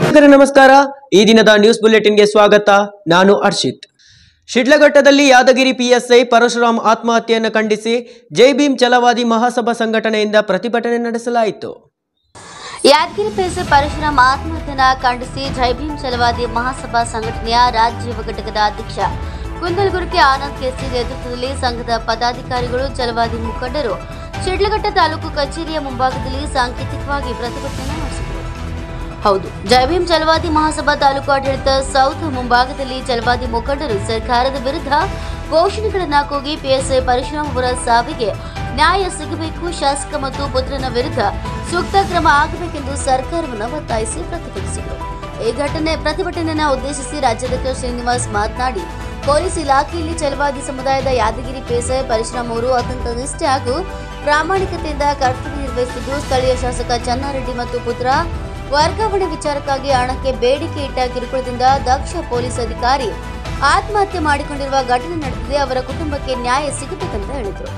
ವೀಕ್ಷಕರೇ ನಮಸ್ಕಾರ ಈ ದಿನದ ನ್ಯೂಸ್ ಬುಲೆಟಿನ್ಗೆ ಸ್ವಾಗತ ನಾನು ಹರ್ಷಿತ್ ಶಿಡ್ಲಘಟ್ಟದಲ್ಲಿ ಯಾದಗಿರಿ ಪಿಎಸ್ಐ ಪರಶುರಾಮ್ ಆತ್ಮಹತ್ಯೆಯನ್ನು ಖಂಡಿಸಿ ಜೈ ಭೀಮ್ ಛಲವಾದಿ ಮಹಾಸಭಾ ಸಂಘಟನೆಯಿಂದ ಪ್ರತಿಭಟನೆ ನಡೆಸಲಾಯಿತು ಯಾದಗಿರಿ ಪಿಎಸ್ಐ ಪರಶುರಾಮ್ ಆತ್ಮಹತ್ಯೆನ ಖಂಡಿಸಿ ಜೈ ಭೀಮ್ ಛಲವಾದಿ ಮಹಾಸಭಾ ಸಂಘಟನೆಯ ರಾಜ್ಯ ಯುವ ಘಟಕದ ಅಧ್ಯಕ್ಷ ಕುಂದಲ್ಗುರ್ಕೆ ಆನಂದ್ ಕೆಸಿ ನೇತೃತ್ವದಲ್ಲಿ ಸಂಘದ ಪದಾಧಿಕಾರಿಗಳು ಛಲವಾದಿ ಮುಖಂಡರು ಶಿಡ್ಲಘಟ್ಟ ತಾಲೂಕು ಕಚೇರಿಯ ಮುಂಭಾಗದಲ್ಲಿ ಸಾಂಕೇತಿಕವಾಗಿ ಪ್ರತಿಭಟನೆ ನಡೆಸಿದರು ಹೌದು ಜೈ ಭೀಮ್ ಛಲವಾದಿ ಮಹಾಸಭಾ ತಾಲೂಕು ಆಡಳಿತ ಸೌತ್ ಮುಂಭಾಗದಲ್ಲಿ ಛಲವಾದಿ ಮುಖಂಡರು ಸರ್ಕಾರದ ವಿರುದ್ಧ ಘೋಷಣೆಗಳನ್ನ ಕೂಗಿ ಪಿಎಸ್ಐ ಪರಶುರಾಮ್ ಅವರ ಸಾವಿಗೆ ನ್ಯಾಯ ಸಿಗಬೇಕು ಶಾಸಕ ಮತ್ತು ಪುತ್ರನ ವಿರುದ್ಧ ಸೂಕ್ತ ಕ್ರಮ ಆಗಬೇಕೆಂದು ಸರ್ಕಾರವನ್ನು ಒತ್ತಾಯಿಸಿ ಪ್ರತಿಭಟಿಸಿದರು ಈ ಘಟನೆ ಪ್ರತಿಭಟನೆಯನ್ನು ಉದ್ದೇಶಿಸಿ ರಾಜ್ಯಾಧ್ಯಕ್ಷ ಶ್ರೀನಿವಾಸ್ ಮಾತನಾಡಿ ಪೊಲೀಸ್ ಇಲಾಖೆಯಲ್ಲಿ ಛಲವಾದಿ ಸಮುದಾಯದ ಯಾದಗಿರಿ ಪಿಎಸ್ಐ ಪರಶುರಾಮ್ ಅವರು ಅತ್ಯಂತ ನಿಷ್ಠೆ ಹಾಗೂ ಪ್ರಾಮಾಣಿಕತೆಯಿಂದ ಕರ್ತವ್ಯ ನಿರ್ವಹಿಸಿದ್ದು ಸ್ಥಳೀಯ ಶಾಸಕ ಚನ್ನಾರೆಡ್ಡಿ ಮತ್ತು ಪುತ್ರ ವರ್ಗಾವಣೆ ವಿಚಾರಕ್ಕಾಗಿ ಹಣಕ್ಕೆ ಬೇಡಿಕೆ ಇಟ್ಟ ಕಿರುಕುಳದಿಂದ ದಕ್ಷ ಪೊಲೀಸ್ ಅಧಿಕಾರಿ ಆತ್ಮಹತ್ಯೆ ಮಾಡಿಕೊಂಡಿರುವ ಘಟನೆ ನಡೆದಿದೆ ಅವರ ಕುಟುಂಬಕ್ಕೆ ನ್ಯಾಯ ಸಿಗಬೇಕಂತ ಹೇಳಿದರು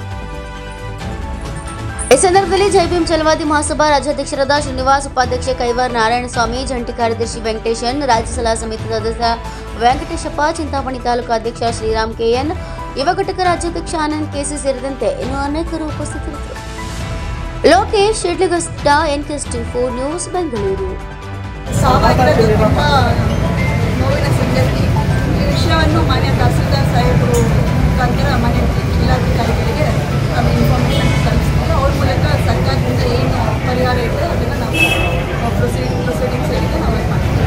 ಈ ಸಂದರ್ಭದಲ್ಲಿ ಜೈ ಭೀಮ್ ಛಲವಾದಿ ಮಹಾಸಭಾ ರಾಜ್ಯಾಧ್ಯಕ್ಷರಾದ ಶ್ರೀನಿವಾಸ್ ಉಪಾಧ್ಯಕ್ಷ ಕೈವಾರ್ ನಾರಾಯಣಸ್ವಾಮಿ ಜಂಟಿ ಕಾರ್ಯದರ್ಶಿ ವೆಂಕಟೇಶನ್ ರಾಜ್ಯ ಸಲಹಾ ಸಮಿತಿ ಸದಸ್ಯ ವೆಂಕಟೇಶಪ್ಪ ಚಿಂತಾಮಣಿ ತಾಲೂಕು ಅಧ್ಯಕ್ಷ ಶ್ರೀರಾಮ್ ಕೆಎನ್ ಯುವ ಘಟಕ ರಾಜ್ಯಾಧ್ಯಕ್ಷ ಆನಂದ್ ಕೆಸಿ ಸೇರಿದಂತೆ ಇನ್ನು ಅನೇಕರು ಉಪಸ್ಥಿತರಿದ್ದರು Lokesh Shidlaghatta NKST four news Bengaluru ಸಾವಾಗಿರೋದು ತುಂಬ ನೋವಿನ ಸಂಗತಿ ಈ ವಿಷಯವನ್ನು ಮಾನ್ಯ ತಹಸೀಲ್ದಾರ್ ಸಾಹೇಬರು ಮುಖಾಂತರ ಮಾನ್ಯ ಜಿಲ್ಲಾಧಿಕಾರಿಗಳಿಗೆ ನಾವು ಇನ್ಫಾರ್ಮೇಷನ್ ತಲುಪಿಸ್ತಾರೆ ಅವ್ರ ಮೂಲಕ ಸರ್ಕಾರದಿಂದ ಏನು ಪರಿಹಾರ ಇದೆ ಅದನ್ನು ನಾವು ಪ್ರೊಸೀಡ್ ಪ್ರೊಸೀಡಿಂಗ್ಸ್ ಏನಿದೆ ನಾವು ಅದು ಮಾಡ್ತೀವಿ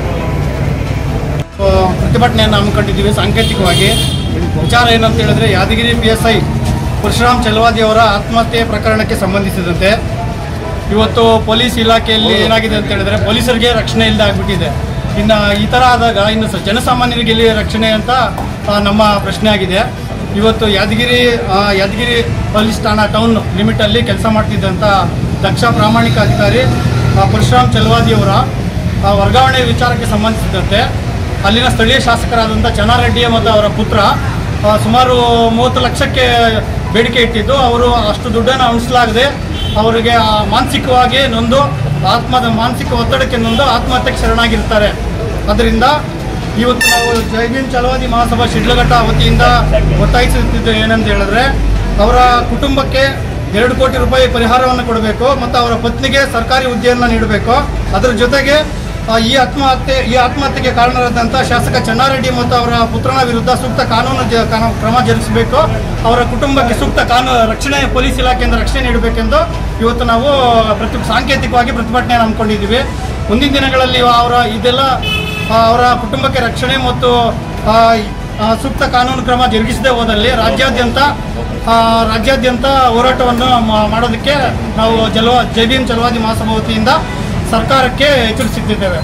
ಆ, ಪ್ರತಿಭಟನೆಯನ್ನು ಹಮ್ಮಿಕೊಂಡಿದ್ದೀವಿ ಸಾಂಕೇತಿಕವಾಗಿ ವಿಚಾರ ಏನಂತ ಹೇಳಿದ್ರೆ Yadagiri P S I Parashuram Chalavadi ಅವರ ಆತ್ಮಹತ್ಯೆ ಪ್ರಕರಣಕ್ಕೆ ಸಂಬಂಧಿಸಿದಂತೆ ಇವತ್ತು ಪೊಲೀಸ್ ಇಲಾಖೆಯಲ್ಲಿ ಏನಾಗಿದೆ ಅಂತ ಹೇಳಿದ್ರೆ ಪೊಲೀಸರಿಗೆ ರಕ್ಷಣೆ ಇಲ್ಲದೆ ಆಗಿಬಿಟ್ಟಿದೆ ಇನ್ನು ಈ ಥರ ಆದಾಗ ಇನ್ನು ಸ- ಜನಸಾಮಾನ್ಯರಿಗೆ ಎಲ್ಲಿ ರಕ್ಷಣೆ ಅಂತ ಆ, ನಮ್ಮ ಪ್ರಶ್ನೆ ಆಗಿದೆ ಇವತ್ತು ಯಾದಗಿರಿ ಆ, ಯಾದಗಿರಿ ಪೊಲೀಸ್ ಠಾಣಾ ಟೌನ್ ಲಿಮಿಟಲ್ಲಿ ಕೆಲಸ ಮಾಡ್ತಿದ್ದಂಥ ದಕ್ಷ ಪ್ರಾಮಾಣಿಕ ಅಧಿಕಾರಿ ಆ, ಪರಶುರಾಮ್ ಚಲವಾದಿಯವರ ಆ, ವರ್ಗಾವಣೆ ವಿಚಾರಕ್ಕೆ ಸಂಬಂಧಿಸಿದಂತೆ ಅಲ್ಲಿನ ಸ್ಥಳೀಯ ಶಾಸಕರಾದಂಥ ಚನ್ನಾರೆಡ್ಡಿ ಮತ್ತು ಅವರ ಪುತ್ರ ಆ, ಸುಮಾರು ಮೂವತ್ತು ಲಕ್ಷಕ್ಕೆ ಬೇಡಿಕೆ ಇಟ್ಟಿದ್ದು ಅವರು ಅಷ್ಟು ದುಡ್ಡನ್ನು ಉಣಿಸಲಾಗದೆ ಅವರಿಗೆ ಆ, ಮಾನಸಿಕವಾಗಿ ನೊಂದು ಆತ್ಮದ ಮಾನಸಿಕ ಒತ್ತಡಕ್ಕೆ ನೊಂದು ಆತ್ಮಹತ್ಯೆಗೆ ಶರಣಾಗಿರ್ತಾರೆ ಅದರಿಂದ ಇವತ್ತು ನಾವು ಜೈ ಭೀಮ್ ಚಲವಾದಿ ಮಹಾಸಭಾ ಶಿಡ್ಲಘಟ್ಟ ವತಿಯಿಂದ ಒತ್ತಾಯಿಸುತ್ತಿದ್ದು ಏನಂತ ಹೇಳಿದ್ರೆ ಅವರ ಕುಟುಂಬಕ್ಕೆ ಎರಡು ಕೋಟಿ ರೂಪಾಯಿ ಪರಿಹಾರವನ್ನು ಕೊಡಬೇಕು ಮತ್ತು ಅವರ ಪತ್ನಿಗೆ ಸರ್ಕಾರಿ ಹುದ್ದೆಯನ್ನು ನೀಡಬೇಕು ಅದರ ಜೊತೆಗೆ ಆ, ಈ ಆತ್ಮಹತ್ಯೆ ಈ ಆತ್ಮಹತ್ಯೆಗೆ ಕಾರಣರಾದಂಥ ಶಾಸಕ ಚೆನ್ನಾರೆಡ್ಡಿ ಮತ್ತು ಅವರ ಪುತ್ರನ ವಿರುದ್ಧ ಸೂಕ್ತ ಕಾನೂನು ಜ- ಕಾನೂ- ಕ್ರಮ ಜರುಗಿಸಬೇಕು ಅವರ ಕುಟುಂಬಕ್ಕೆ ಸೂಕ್ತ ಕಾನೂನು ರಕ್ಷಣೆ ಪೊಲೀಸ್ ಇಲಾಖೆಯಿಂದ ರಕ್ಷಣೆ ನೀಡಬೇಕೆಂದು ಇವತ್ತು ನಾವು ಪ್ರತಿ ಸಾಂಕೇತಿಕವಾಗಿ ಪ್ರತಿಭಟನೆ ಹಮ್ಮಿಕೊಂಡಿದ್ದೀವಿ ಮುಂದಿನ ದಿನಗಳಲ್ಲಿ ಅವರ ಇದೆಲ್ಲ ಆ, ಅವರ ಕುಟುಂಬಕ್ಕೆ ರಕ್ಷಣೆ ಮತ್ತು ಆ, ಆ, ಸೂಕ್ತ ಕಾನೂನು ಕ್ರಮ ಜರುಗಿಸದೆ ಹೋದಲ್ಲಿ ರಾಜ್ಯಾದ್ಯಂತ ಆ, ರಾಜ್ಯಾದ್ಯಂತ ಹೋರಾಟವನ್ನು ಮಾ- ಮಾಡೋದಕ್ಕೆ ನಾವು ಜಲವ ಜೈ ಭೀಮ್ ಚಲವಾದಿ ಮಹಾಸಭಾ ವತಿಯಿಂದ ಸರ್ಕಾರಕ್ಕೆ ಎಚ್ಚರಿಸುತ್ತಿದ್ದೇವೆ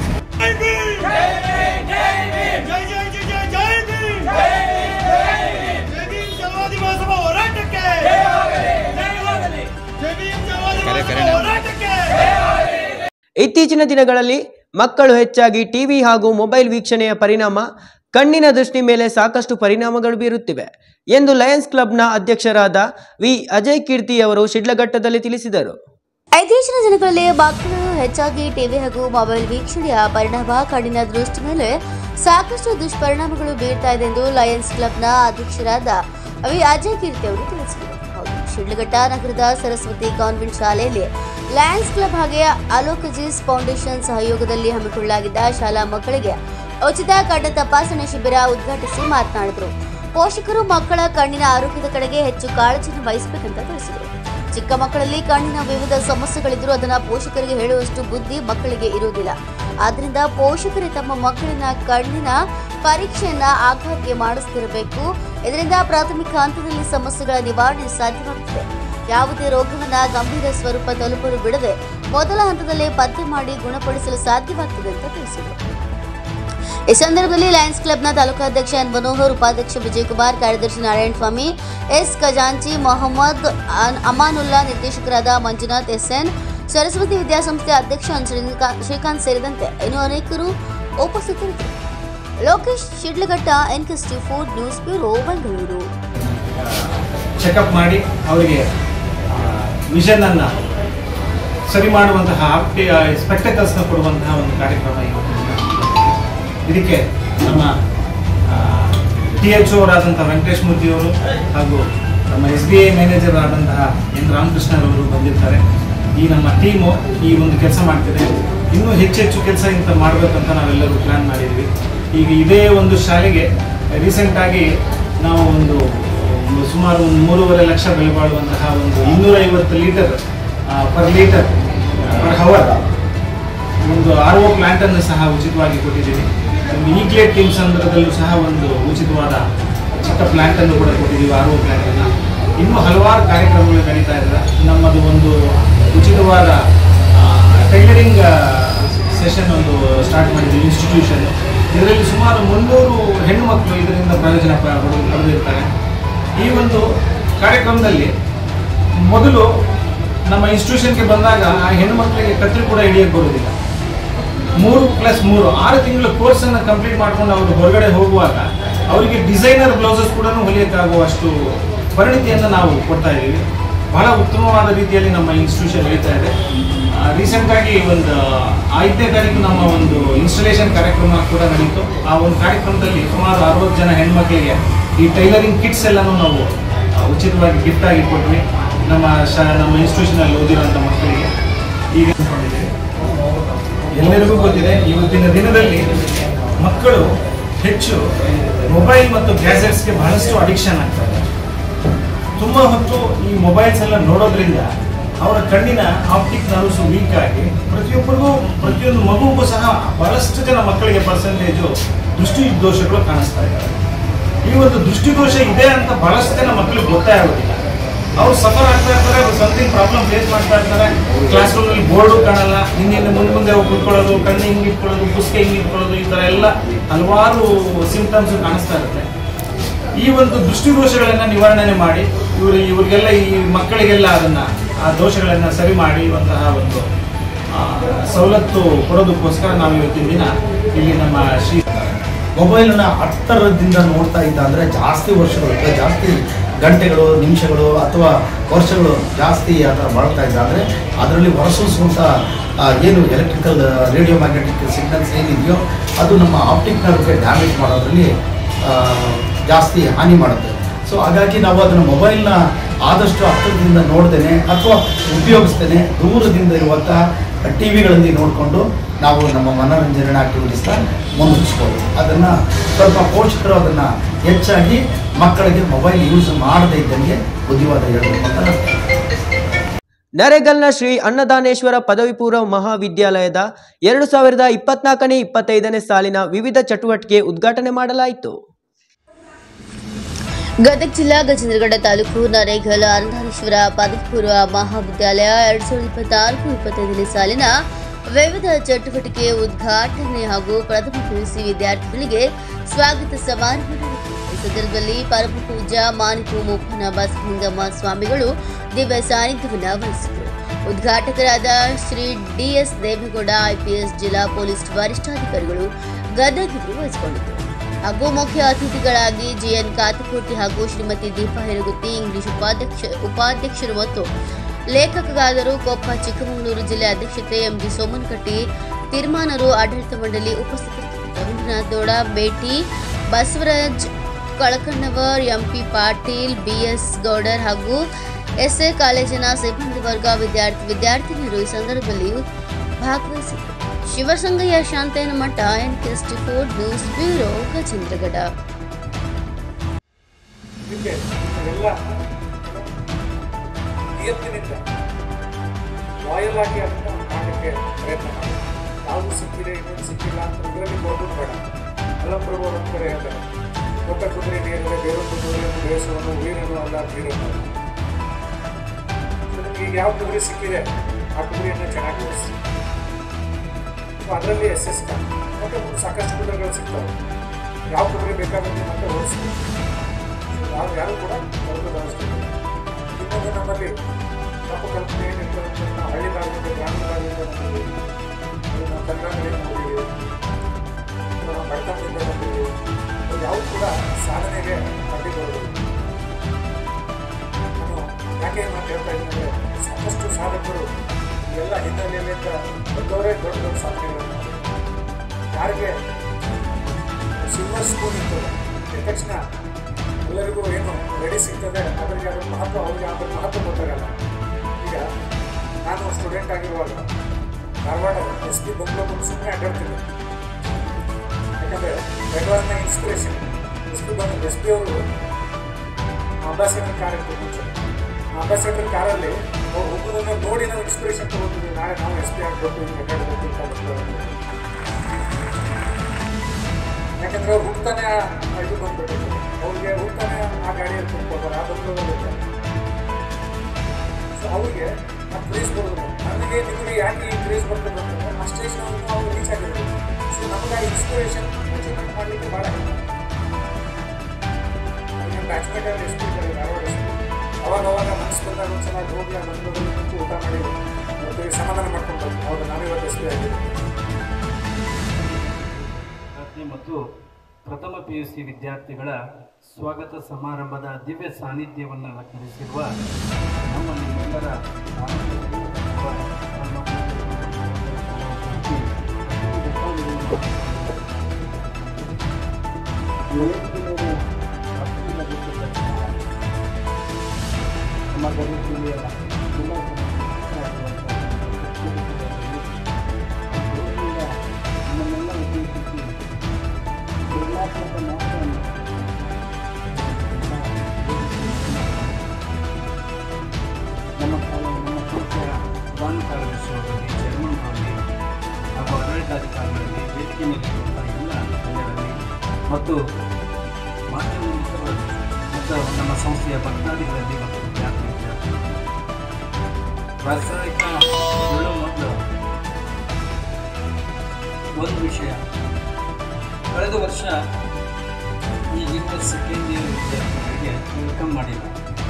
ಇತ್ತೀಚಿನ ದಿನಗಳಲ್ಲಿ ಮಕ್ಕಳು ಹೆಚ್ಚಾಗಿ ಟಿವಿ ಹಾಗೂ ಮೊಬೈಲ್ ವೀಕ್ಷಣೆಯ ಪರಿಣಾಮ ಕಣ್ಣಿನ ದೃಷ್ಟಿ ಮೇಲೆ ಸಾಕಷ್ಟು ಪರಿಣಾಮಗಳು ಬೀರುತ್ತಿವೆ ಎಂದು ಲಯನ್ಸ್ ಕ್ಲಬ್ನ ಅಧ್ಯಕ್ಷರಾದ ವಿ ಅಜಯ್ ಕೀರ್ತಿ ಅವರು ಶಿಡ್ಲಘಟ್ಟದಲ್ಲಿ ತಿಳಿಸಿದರು ಇತ್ತೀಚಿನ ದಿನಗಳಲ್ಲಿ ಮಕ್ಕಳು ಹೆಚ್ಚಾಗಿ ಟಿವಿ ಹಾಗೂ ಮೊಬೈಲ್ ವೀಕ್ಷಣೆಯ ಪರಿಣಾಮ ಕಣ್ಣಿನ ದೃಷ್ಟಿ ಮೇಲೆ ಸಾಕಷ್ಟು ದುಷ್ಪರಿಣಾಮಗಳು ಬೀರ್ತಾ ಇದೆ ಎಂದು ಲಯನ್ಸ್ ಕ್ಲಬ್ನ ಅಧ್ಯಕ್ಷರಾದ ವಿ ಅಜಯ್ ಕೀರ್ತಿ ಅವರು ತಿಳಿಸಿದರು ಹೌದು ಶಿಡ್ಲಘಟ್ಟ ನಗರದ ಸರಸ್ವತಿ ಕಾನ್ವೆಂಟ್ ಶಾಲೆಯಲ್ಲಿ ಲಯನ್ಸ್ ಕ್ಲಬ್ ಹಾಗೆ ಅಲೋಕಜಿಸ್ ಫೌಂಡೇಶನ್ ಸಹಯೋಗದಲ್ಲಿ ಹಮ್ಮಿಕೊಳ್ಳಲಾಗಿದ್ದ ಶಾಲಾ ಮಕ್ಕಳಿಗೆ ಉಚಿತ ಕಣ್ಣ ತಪಾಸಣೆ ಶಿಬಿರ ಉದ್ಘಾಟಿಸಿ ಮಾತನಾಡಿದರು ಪೋಷಕರು ಮಕ್ಕಳ ಕಣ್ಣಿನ ಆರೋಗ್ಯದ ಕಡೆಗೆ ಹೆಚ್ಚು ಕಾಳಜಿಯನ್ನು ವಹಿಸಬೇಕಂತ ತಿಳಿಸಿದರು ಚಿಕ್ಕ ಮಕ್ಕಳಲ್ಲಿ ಕಣ್ಣಿನ ವಿವಿಧ ಸಮಸ್ಯೆಗಳಿದ್ರೂ ಅದನ್ನ ಪೋಷಕರಿಗೆ ಹೇಳುವಷ್ಟು ಬುದ್ಧಿ ಮಕ್ಕಳಿಗೆ ಇರುವುದಿಲ್ಲ ಆದ್ರಿಂದ ಪೋಷಕರೇ ತಮ್ಮ ಮಕ್ಕಳಿನ ಕಣ್ಣಿನ ಪರೀಕ್ಷೆಯನ್ನ ಆಗಾಗ್ಗೆ ಮಾಡಿಸ್ತಿರಬೇಕು ಇದರಿಂದ ಪ್ರಾಥಮಿಕ ಹಂತದಲ್ಲಿ ಸಮಸ್ಯೆಗಳ ನಿವಾರಣೆ ಸಾಧ್ಯವಾಗುತ್ತದೆ ಯಾವುದೇ ರೋಗವನ್ನ ಗಂಭೀರ ಸ್ವರೂಪ ತಲುಪಲು ಬಿಡದೆ ಮೊದಲ ಹಂತದಲ್ಲೇ ಪತ್ತೆ ಮಾಡಿ ಗುಣಪಡಿಸಲು ಸಾಧ್ಯವಾಗ್ತದೆ ಅಂತ ತಿಳಿಸಿದರು ಈ ಸಂದರ್ಭದಲ್ಲಿ ಲಯನ್ಸ್ ಕ್ಲಬ್ನ ತಾಲೂಕಾಧ್ಯಕ್ಷ ಎನ್ ಮನೋಹರ್ ಉಪಾಧ್ಯಕ್ಷ ವಿಜಯಕುಮಾರ್ ಕಾರ್ಯದರ್ಶಿ ನಾರಾಯಣ ಸ್ವಾಮಿ ಎಸ್ ಖಜಾಂಚಿ ಮೊಹಮ್ಮದ್ ಅನ್- ಅಮಾನುಲ್ಲಾ ನಿರ್ದೇಶಕರಾದ ಮಂಜುನಾಥ್ ಎಸ್ಎನ್ ಸರಸ್ವತಿ ವಿದ್ಯಾಸಂಸ್ಥೆ ಅಧ್ಯಕ್ಷ ಅನ್ ಶ್ರೀಕಾ- ಶ್ರೀಕಾಂತ್ ಸೇರಿದಂತೆ ಇನ್ನು ಅನೇಕರು ಉಪಸ್ಥಿತರಿದ್ದರು Lokesh Shidlaghatta NKST four news bureau Bengaluru checkup ಮಾಡಿ ಅವರಿಗೆ ವಿಷನನ್ನು ಸರಿ ಮಾಡುವಂತಹ ಆಪ್ಟಿ ಸ್ಪೆಕ್ಟಕಲ್ಸ್ನ ಕೊಡುವಂತಹ ಒಂದು ಕಾರ್ಯಕ್ರಮ ಇವತ್ತು ಇದಕ್ಕೆ ನಮ್ಮ ಟಿ ಎಚ್ ಅವರಾದಂತಹ ವೆಂಕಟೇಶ್ ಮೂರ್ತಿ ಅವರು ಹಾಗೂ ನಮ್ಮ ಎಸ್ ಬಿ ಐ ಮ್ಯಾನೇಜರ್ ಆದಂತಹ ಎನ್ ರಾಮಕೃಷ್ಣರವರು ಬಂದಿರ್ತಾರೆ ಈ ನಮ್ಮ ಟೀಮು ಈ ಒಂದು ಕೆಲಸ ಮಾಡ್ತಿದೆ ಇನ್ನೂ ಹೆಚ್ಚೆಚ್ಚು ಕೆಲಸ ಇಂಥ ಮಾಡಬೇಕಂತ ನಾವೆಲ್ಲರೂ ಪ್ಲ್ಯಾನ್ ಮಾಡಿದ್ವಿ ಈಗ ಇದೇ ಒಂದು ಶಾಲೆಗೆ ರೀಸೆಂಟಾಗಿ ನಾವು ಒಂದು ಒಂದು ಸುಮಾರು ಒಂದು ಮೂರುವರೆ ಲಕ್ಷ ಬೆಲೆ ಬಾಳುವಂತಹ ಒಂದು ಇನ್ನೂರೈವತ್ತು litre per litre per hour ಒಂದು ಆರ್ ಒ ಪ್ಲಾಂಟ್ ಅನ್ನು ಸಹ ಉಚಿತವಾಗಿ ಕೊಟ್ಟಿದ್ದೀವಿ ಒಂದು ಈಗ್ಲೇ ಟೀಮ್ ಸಂದರ್ಭದಲ್ಲೂ ಸಹ ಒಂದು ಉಚಿತವಾದ ಚಿಕ್ಕ ಪ್ಲಾಂಟ್ ಅನ್ನು ಕೂಡ ಕೊಟ್ಟಿದ್ದೀವಿ ಆರ್ ಒ ಪ್ಲಾಂಟ್ ಅನ್ನು ಇನ್ನೂ ಹಲವಾರು ಕಾರ್ಯಕ್ರಮಗಳು ನಡೀತಾ ಇದ್ದಾರೆ ನಮ್ಮದು ಒಂದು ಉಚಿತವಾದ ಟೈಲರಿಂಗ್ ಸೆಷನ್ ಒಂದು ಸ್ಟಾರ್ಟ್ ಮಾಡಿದ್ದೀವಿ ಇನ್ಸ್ಟಿಟ್ಯೂಷನ್ ಇದರಲ್ಲಿ ಸುಮಾರು ಮುನ್ನೂರು ಹೆಣ್ಣು ಮಕ್ಕಳು ಇದರಿಂದ ಪ್ರಯೋಜನ ಪ- ಪಡೆದು- ಪಡೆದಿರ್ತಾರೆ ಈ ಒಂದು ಕಾರ್ಯಕ್ರಮದಲ್ಲಿ ಮೊದಲು ನಮ್ಮ ಇನ್ಸ್ಟಿಟ್ಯೂಷನ್ಗೆ ಬಂದಾಗ ಆ ಹೆಣ್ಣು ಮಕ್ಕಳಿಗೆ ಕತ್ರಿ ಕೂಡ ಹಿಡಿಯಕ್ಕೆ ಬರೋದಿಲ್ಲ ಮೂರು ಪ್ಲಸ್ ಮೂರು ಆರು ತಿಂಗಳ ಕೋರ್ಸನ್ನು ಕಂಪ್ಲೀಟ್ ಮಾಡ್ಕೊಂಡು ಅವರು ಹೊರಗಡೆ ಹೋಗುವಾಗ ಅವರಿಗೆ ಡಿಸೈನರ್ ಬ್ಲೌಸಸ್ ಕೂಡ ಹೊಲಿಯಕ್ಕಾಗುವಷ್ಟು ಪರಿಣಿತಿಯನ್ನು ನಾವು ಕೊಡ್ತಾ ಇದ್ದೀವಿ ಬಹಳ ಉತ್ತಮವಾದ ರೀತಿಯಲ್ಲಿ ನಮ್ಮ ಇನ್ಸ್ಟಿಟ್ಯೂಷನ್ ನಡೀತಾ ಇದೆ ರೀಸೆಂಟಾಗಿ ಒಂದು ಐದನೇ ತಾರೀಕು ನಮ್ಮ ಒಂದು ಇನ್ಸ್ಟಾಲೇಷನ್ ಕಾರ್ಯಕ್ರಮ ಕೂಡ ನಡೀತು ಆ ಒಂದು ಕಾರ್ಯಕ್ರಮದಲ್ಲಿ ಸುಮಾರು ಅರವತ್ತು ಜನ ಹೆಣ್ಮಕ್ಳಿಗೆ ಈ ಟೈಲರಿಂಗ್ ಕಿಟ್ಸ್ ಎಲ್ಲನೂ ನಾವು ಆ, ಉಚಿತವಾಗಿ ಗಿಫ್ಟ್ ಆಗಿ ಕೊಟ್ವಿ ನಮ್ಮ ಶಾ ನಮ್ಮ ಇನ್ಸ್ಟಿಟ್ಯೂಷನಲ್ಲಿ ಓದಿರೋಂಥ ಮಕ್ಕಳಿಗೆ ಈಗ ಅಂದ್ಕೊಂಡಿದ್ದೀವಿ ಎಲ್ಲರಿಗೂ ಗೊತ್ತಿದೆ ಇವತ್ತಿನ ದಿನದಲ್ಲಿ ಮಕ್ಕಳು ಹೆಚ್ಚು ಮೊಬೈಲ್ ಮತ್ತು ಗ್ಯಾಜೆಟ್ಸ್ಗೆ ಬಹಳಷ್ಟು ಅಡಿಕ್ಷನ್ ಆಗ್ತಾರೆ ತುಂಬ ಹೊತ್ತು ಈ ಮೊಬೈಲ್ಸ್ ಎಲ್ಲ ನೋಡೋದ್ರಿಂದ ಅವರ ಕಣ್ಣಿನ ಆಪ್ಟಿಕ್ ನರ್ವ್ಸ್ ವೀಕ್ ಆಗಿ ಪ್ರತಿಯೊಬ್ಬರಿಗೂ ಪ್ರತಿಯೊಂದು ಮಗುವಿಗೂ ಸಹ ಬಹಳಷ್ಟು ಜನ ಮಕ್ಕಳಿಗೆ ಪರ್ಸೆಂಟೇಜು ದೃಷ್ಟಿ ದೋಷಗಳು ಕಾಣಿಸ್ತಾ ಇದ್ದಾರೆ ಈ ಒಂದು ದೃಷ್ಟಿ ದೋಷ ಇದೆ ಅಂತ ಬಹಳಷ್ಟು ಜನ ಮಕ್ಕಳಿಗೆ ಗೊತ್ತೇ ಆಗೋದಿಲ್ಲ ಅವ್ರು ಸಫರ್ ಆಗ್ತಾ ಇರ್ತಾರೆ ಸಮಥಿಂಗ್ ಪ್ರಾಬ್ಲಮ್ ಫೇಸ್ ಮಾಡ್ತಾ ಇರ್ತಾರೆ ಕ್ಲಾಸ್ ರೂಮಲ್ಲಿ ಬೋರ್ಡು ಕಾಣಲ್ಲ ಹಿಂದಿಂದ ಮುಂದೆ ಮುಂದೆ ಹೋಗಿ ಕುತ್ಕೊಳ್ಳೋದು ಕಣ್ಣು ಹಿಂಗೆ ಇಟ್ಕೊಳ್ಳೋದು ಪುಸ್ತಕ ಹಿಂಗೆ ಇಟ್ಕೊಳ್ಳೋದು ಈ ಥರ ಎಲ್ಲ ಹಲವಾರು ಸಿಂಪ್ಟಮ್ಸ್ ಕಾಣಿಸ್ತಾ ಇರುತ್ತೆ ಈ ಒಂದು ದೃಷ್ಟಿ ದೋಷಗಳನ್ನ ನಿವಾರಣೆ ಮಾಡಿ ಇವರು ಇವರಿಗೆಲ್ಲ ಈ ಮಕ್ಕಳಿಗೆಲ್ಲ ಅದನ್ನ ಆ ದೋಷಗಳನ್ನ ಸರಿ ಮಾಡುವಂತಹ ಒಂದು ಆ, ಸವಲತ್ತು ಕೊಡೋದಕ್ಕೋಸ್ಕರ ನಾವು ಇವತ್ತಿನ ದಿನ ಇಲ್ಲಿ ನಮ್ಮ ಶ್ರೀ ಮೊಬೈಲನ್ನ ಹತ್ತರದಿಂದ ನೋಡ್ತಾ ಇದ್ದ ಅಂದರೆ ಜಾಸ್ತಿ ವರ್ಷಗಳು ಅಥವಾ ಜಾಸ್ತಿ ಗಂಟೆಗಳು ನಿಮಿಷಗಳು ಅಥವಾ ವರ್ಷಗಳು ಜಾಸ್ತಿ ಆ ಥರ ಬಳಲ್ತಾ ಇದ್ದ ಅಂದರೆ ಅದರಲ್ಲಿ ಹೊರಸೂಸುವಂಥ ಆ, ಏನು ಎಲೆಕ್ಟ್ರಿಕಲ್ ರೇಡಿಯೋ ಮ್ಯಾಗ್ನೆಟಿಕ್ ಸಿಗ್ನಲ್ಸ್ ಏನಿದೆಯೋ ಅದು ನಮ್ಮ ಆಪ್ಟಿಕ್ ನರ್ವ್ಗೆ ಡ್ಯಾಮೇಜ್ ಮಾಡೋದ್ರಲ್ಲಿ ಆ, ಜಾಸ್ತಿ ಹಾನಿ ಮಾಡುತ್ತೆ ಸೊ ಹಾಗಾಗಿ ನಾವು ಅದನ್ನು ಮೊಬೈಲ್ನ ಆದಷ್ಟು ಹತ್ತಿರದಿಂದ ನೋಡ್ದೇನೆ ಅಥವಾ ಉಪಯೋಗಿಸ್ತೇನೆ ದೂರದಿಂದ ಇರುವಂಥ ಟಿ ವಿಗಳಲ್ಲಿ ನೋಡಿಕೊಂಡು ನಾವು ನಮ್ಮ ಮನೋರಂಜನೆ ಆಕ್ಟಿವಿಟೀಸ್ನ ಮುಂದುವರಿಸ್ಬೋದು ಅದನ್ನು ಸ್ವಲ್ಪ ಪೋಷಕರು ಅದನ್ನು ಹೆಚ್ಚಾಗಿ ಮಕ್ಕಳಿಗೆ ಮೊಬೈಲ್ ಯೂಸ್ ಮಾಡದೇ ಇದ್ದಂಗೆ ಬುದ್ಧಿವಾದ ಹೇಳಬೇಕು ಅಂತ ನಾನು ನರೇಗಲ್ನ ಶ್ರೀ ಅನ್ನದಾನೇಶ್ವರ ಪದವಿ ಪೂರ್ವ ಮಹಾವಿದ್ಯಾಲಯದ ಎರಡು ಸಾವಿರದ ಇಪ್ಪತ್ನಾಲ್ಕನೇ ಇಪ್ಪತ್ತೈದನೇ ಸಾಲಿನ ವಿವಿಧ ಚಟುವಟಿಕೆ ಉದ್ಘಾಟನೆ ಮಾಡಲಾಯಿತು ಗದಗ ಜಿಲ್ಲಾ ಗಜೇಂದ್ರಗಡ ತಾಲೂಕು ನರೇಗಲ್ ಅನ್ನದಾನೇಶ್ವರ ಪದವಿ ಪೂರ್ವ ಮಹಾವಿದ್ಯಾಲಯ ಎರಡ್ ಸಾವಿರದ ಇಪ್ಪತ್ನಾಲ್ಕು ಇಪ್ಪತ್ತೈದನೇ ಸಾಲಿನ ವಿವಿಧ ಚಟುವಟಿಕೆ ಉದ್ಘಾಟನೆ ಹಾಗೂ ಪ್ರಥಮ ಪಿಯುಸಿ ವಿದ್ಯಾರ್ಥಿಗಳಿಗೆ ಸ್ವಾಗತ ಸಮಾರಂಭ ನಡೆಯಿತು. ಈ ಸಂದರ್ಭದಲ್ಲಿ ಪರಮ ಪೂಜ್ಯ ಮಾನಿಕು ಮೂಪನ ಬಸಲಿಂಗಮ್ಮ ಸ್ವಾಮಿಗಳು ದಿವ್ಯ ಸಾನ್ನಿಧ್ಯವನ್ನು ವಹಿಸಿದರು ಉದ್ಘಾಟಕರಾದ ಶ್ರೀ ಡಿಎಸ್ ದೇವೇಗೌಡ ಐಪಿಎಸ್ ಜಿಲ್ಲಾ ಪೊಲೀಸ್ ವರಿಷ್ಠಾಧಿಕಾರಿಗಳು ಗದಗ ಇವರು ವಹಿಸಿಕೊಂಡಿದ್ದರು ಹಾಗೂ ಮುಖ್ಯ ಅತಿಥಿಗಳಾಗಿ ಜಿಎನ್ ಕಾತಕೋಟಿ ಹಾಗೂ ಶ್ರೀಮತಿ ದೀಪಾ ಹೆರಗುತ್ತಿ ಇಂಗ್ಲಿಷ್ ಉಪಾಧ್ಯಕ್ಷ ಉಪಾಧ್ಯಕ್ಷರು ಮತ್ತು ಲೇಖಕರಾದರು ಕೊಪ್ಪ ಚಿಕ್ಕಮಗಳೂರು ಜಿಲ್ಲೆ ಅಧ್ಯಕ್ಷತೆ ಎಂಜಿ ಸೋಮನಕಟ್ಟಿ ತೀರ್ಮಾನರು ಆಡಳಿತ ಮಂಡಳಿ ಉಪಸ್ಥಿತರಿದ್ದರು ರವೀಂದ್ರನಾಥ್ ಗೌಡ ಬೇಟಿ ಬಸವರಾಜ್ ಕಳಕಣ್ಣವರ್ ಎಂಪಿ ಪಾಟೀಲ್ ಬಿಎಸ್ ಗೌಡರ್ ಹಾಗೂ ಎಸ್ಎ ಕಾಲೇಜಿನ ಸಿಬ್ಬಂದಿ ವರ್ಗ ವಿದ್ಯಾರ್ಥಿ ವಿದ್ಯಾರ್ಥಿನಿಯರು ಈ ಸಂದರ್ಭದಲ್ಲಿ ಭಾಗವಹಿಸಿದರು Shivasangayya Shantayyana Math N K four news bureau Gajendragad ಇದಕ್ಕೆ ನಾವೆಲ್ಲ ನಿಯತ್ತಿನಿಂದ ಲಾಯಲ್ ಆಗಿ ಅದನ್ನ ಮಾಡಲಿಕ್ಕೆ ಪ್ರಯತ್ನ ಮಾಡಿ ಯಾವುದು ಸಿಕ್ಕಿದೆ ಇನ್ನೊಂದು ಸಿಕ್ಕಿಲ್ಲ ಅಂತ ಇದರಲ್ಲಿ ಕೊಡೋದು ಬೇಡ ಅಲ್ಲಪ್ರಭು ಒಂದು ಕಡೆ ಹೇಳ್ತಾರೆ ಕೊಟ್ಟ ಕುದುರೆ ನೀರಿದ್ರೆ ಬೇರೊಂದು ಕುದುರೆಯನ್ನು ಬೇಯಿಸುವನು ವೀರನು ಅಲ್ಲ ಧೀರನು So ನಿಮ್ಗೆ ಈಗ ಯಾವ ಕುದುರೆ ಸಿಕ್ಕಿದೆ ಆ ಕುದುರೆಯನ್ನು ಚೆನ್ನಾಗಿ ಓಡಿಸಿ ಅದರಲ್ಲಿ ಎಸ್ ಎಸ್ ಮತ್ತೆ ಮುಂದೆ ಸಾಕಷ್ಟು ಕುದುರೆಗಳು ಸಿಗ್ತವೆ ಯಾವ ಕುದುರೆ ಬೇಕಾಗುತ್ತೆ ಮತ್ತೆ ಓಡಿಸ್ತೀವಿ ಯಾರು ಯಾರು ಕೂಡ ಬದುಕುದಾರಿಸ್ತೀವಿ ಇನ್ನೊಂದು ನಮ್ಮಲ್ಲಿ ತಪ್ಪು ಕಲ್ಪನೆ ಏನಿರ್ತದೆ ಅಂತ ನಾವು ಹಳ್ಳಿ ಭಾಗದಿಂದ ಗ್ರಾಮೀಣ ಭಾಗದಿಂದ ಬಂದಿದ್ದೀವಿ ಅದು ನಾವು ಕನ್ನಡದಲ್ಲಿ ಬಂದಿದ್ದೀವಿ ಅಥವಾ ನಾವು ಬಡತನದಿಂದ ಬಂದಿದ್ದೀವಿ ಅದು ಯಾವುದು ಕೂಡ ಸಾಧನೆಗೆ ಅಡ್ಡಿ ಬರೋದಿಲ್ಲ ನಾನು ಯಾಕೆ ಈ ಮಾತು ಹೇಳ್ತಾ ಇದ್ದೀನಿ ಅಂದರೆ ಸಾಕಷ್ಟು ಸಾಧಕರು ಎಲ್ಲ ಹಿನ್ನೆಲೆಯಲ್ಲಿಂದ ಬಂದವರೇ ದೊಡ್ಡ ದೊಡ್ಡ ಸಾಧನೆಗಳನ್ನು ಮಾಡಿದ್ದಾರೆ. ಯಾರಿಗೆ ಸಿಲ್ವರ್ ಸ್ಪೂನ್ ಇರ್ತದೆ ಇದ್ದ ತಕ್ಷಣ ಎಲ್ಲರಿಗೂ ಏನು ರೆಡಿ ಸಿಗ್ತದೆ ಅದರಿಗೆ ಅದರ ಮಹತ್ವ ಅವ್ರಿಗೆ ಅದ್ರ ಮಹತ್ವ ಗೊತ್ತಾಗಲ್ಲ ಈಗ ನಾನು ಸ್ಟೂಡೆಂಟ್ ಆಗಿರುವಾಗ ಧಾರವಾಡ ಎಸ್ ಪಿ ಬಂಗ್ಲೋರ್ ಸುಮ್ಮನೆ ಅಡ್ಡಾಡ್ತಿದ್ದೆ ಯಾಕಂದರೆ that was my inspiration S P ಬಂದು ಎಸ್ ಪಿ ಅವರು ಅಂಬಾಸಿಡರ್ ಕಾರ್ ಇತ್ತು ಮುಂಚೆ ಅಂಬಾಸಿಡರ್ ಕಾರಲ್ಲಿ ಅವ್ರು ಹೋಗೋದನ್ನ ನೋಡಿ ನಾವು ಇನ್ಸ್ಪಿರೇಷನ್ ತಗೋತೀವಿ ನಾಳೆ ನಾವು ಎಸ್ ಪಿ ಆಗಬೇಕು ಹಿಂಗೆ ಅಡ್ಡಾಡಬೇಕು ಅಂತ ಬರ್ತಾರೆ. ಯಾಕಂದ್ರೆ ಅವ್ರು ಹುಡ್ತಾನೆ ಆ ಇದು ಬಂದ್ಬಿಟ್ಟಿತ್ತು ಅವ್ರಿಗೆ ಹುಡ್ತಾನೆ ಆ ಗಾಡಿಯಲ್ಲಿ ಕುತ್ಕೊಳ್ತಾರೆ ಆ ಬಂದ್ರಲ್ಲಿ ಸೊ ಅವ್ರಿಗೆ ಆ ಕ್ರೇಜ್ ಬರೋದು ನನಗೆ ನಿಮಗೆ ಯಾಕೆ ಈ ಕ್ರೇಜ್ ಬರ್ತದೆ ಅಂತಂದ್ರೆ ಆ ಸ್ಟೇಷನ್ ಅವ್ರು ರೀಚ್ ಆಗಿರ್ಬೇಕು ಸೊ ನಮ್ಗೆ ಆ ಇನ್ಸ್ಪಿರೇಷನ್ ಅಚೀವ್ಮೆಂಟ್ ಮಾಡಲಿಕ್ಕೆ ಭಾಳ ನಮ್ಮ ಬ್ಯಾಚ್ಮೇಟಲ್ಲಿ ಎಷ್ಟು ಇದ್ದಾರೆ ಧಾರವಾಡ ಎಷ್ಟು ಅವಾಗ ಅವಾಗ ಮನಸ್ಸು ಬಂದಾಗ ಒಂದ್ಸಲ ಅಲ್ಲಿ ಹೋಗಿ ಆ ಬಂಧುಗಳು ನಿಂತು ಊಟ ಮಾಡಿ ಮತ್ತೆ ಸಮಾಧಾನ ಮಾಡ್ಕೊಂಡು ಬರ್ತೀನಿ ಹೌದು ನಾನು ಇವತ್ತು ಎಷ್ಟು ಆಗಿದ್ದೀನಿ ವಿದ್ಯಾರ್ಥಿ ಮತ್ತು ಪ್ರಥಮ ಪಿ ಯು ಸಿ ವಿದ್ಯಾರ್ಥಿಗಳ ಸ್ವಾಗತ ಸಮಾರಂಭದ ದಿವ್ಯ ಸಾನ್ನಿಧ್ಯವನ್ನು ಅಲಂಕರಿಸಿರುವ ನಮ್ಮ ನಿಮ್ಮೆಲ್ಲರ ಆನಂದದಲ್ಲಿ ಅಥವಾ ನಮ್ಮ ನಮ್ಮ ಗಡಿ ಜಿಲ್ಲೆಯ ಜಿಲ್ಲಾ ನಮ್ಮನ್ನೆಲ್ಲ ಉದ್ದೇಶಿಸಿ ಕ್ರಿಯಾತ್ಮಕ ಮಾತನ್ನು ನಮ್ಮ ಕಾಲ ನಮ್ಮ ಸಂಸ್ಥೆಯ ಪ್ರಧಾನ ಕಾರ್ಯದರ್ಶಿಯವರಲ್ಲಿ ಚೇರ್ಮನ್ ಅವರಲ್ಲಿ ಹಾಗೂ ಆಡಳಿತಾಧಿಕಾರಿಗಳಲ್ಲಿ ವೇದಿಕೆ ಮೇಲಿರುವಂತಹ ಎಲ್ಲ ಗಣ್ಯರಲ್ಲಿ ಮತ್ತು ಮಾಧ್ಯಮ ಮಿತ್ರರಲ್ಲಿ ಮತ್ತು ನಮ್ಮ ಸಂಸ್ಥೆಯ ಭಕ್ತಾದಿಗಳಲ್ಲಿ ಮತ್ತು ವಿದ್ಯಾರ್ಥಿ ವಿದ್ಯಾರ್ಥಿಗಳು ರಾಸಾಯನಿಕ ಹೇಳೋ ಮೊದಲು ಒಂದು ವಿಷಯ ಕಳೆದ ವರ್ಷ ಈ ಇರುವ ಸೆಕೆಂಡ್ ಇಯರ್ ವಿದ್ಯಾರ್ಥಿಗಳಿಗೆ ವೆಲ್ಕಮ್ ಮಾಡಿಲ್ಲ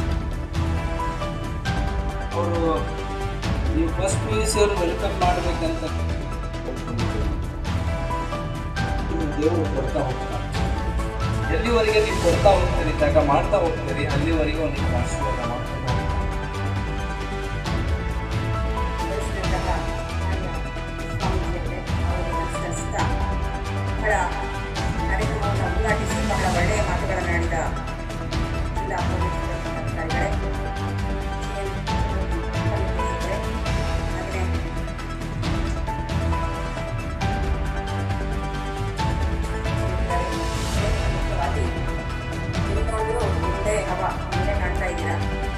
ಅವರು ನೀವು ಫಸ್ಟ್ ಪಿ ಯು ಸಿ ಅವರು ವೆಲ್ಕಮ್ ಮಾಡಬೇಕಂತ ನೀವು ದೇವರು ಕೊಡ್ತಾ ಹೋಗ್ತಾರೆ ಎಲ್ಲಿವರೆಗೆ ನೀವು ಕೊಡ್ತಾ ಹೋಗ್ತೀರಿ ತ್ಯಾಗ ಮಾಡ್ತಾ ಹೋಗ್ತೀರಿ ಅಲ್ಲಿವರೆಗೂ ನೀವು ಆಶೀರ್ವಾದ ಮಾಡ್ಕೊಂಡು ಹೋಗ್ತಾರೆ ಬಹಳ ಕಾರ್ಯಕ್ರಮವನ್ನು ಉದ್ಘಾಟಿಸಿ ಬಹಳ ಒಳ್ಳೆಯ ಮಾತುಗಳನ್ನಾಡಿದ ಜಿಲ್ಲಾ ಪೊಲೀಸ್ ಅಧಿಕಾರಿಗಳೇ ಹಾಗೆಯೇ ಮುಖ್ಯವಾಗಿ ತಿಳ್ಕೊಂಡ್ರು ಮುಂದೆ ಹವ ಮುಂದೆ ಕಾಣ್ತಾ ಇದ್ದೀರಾ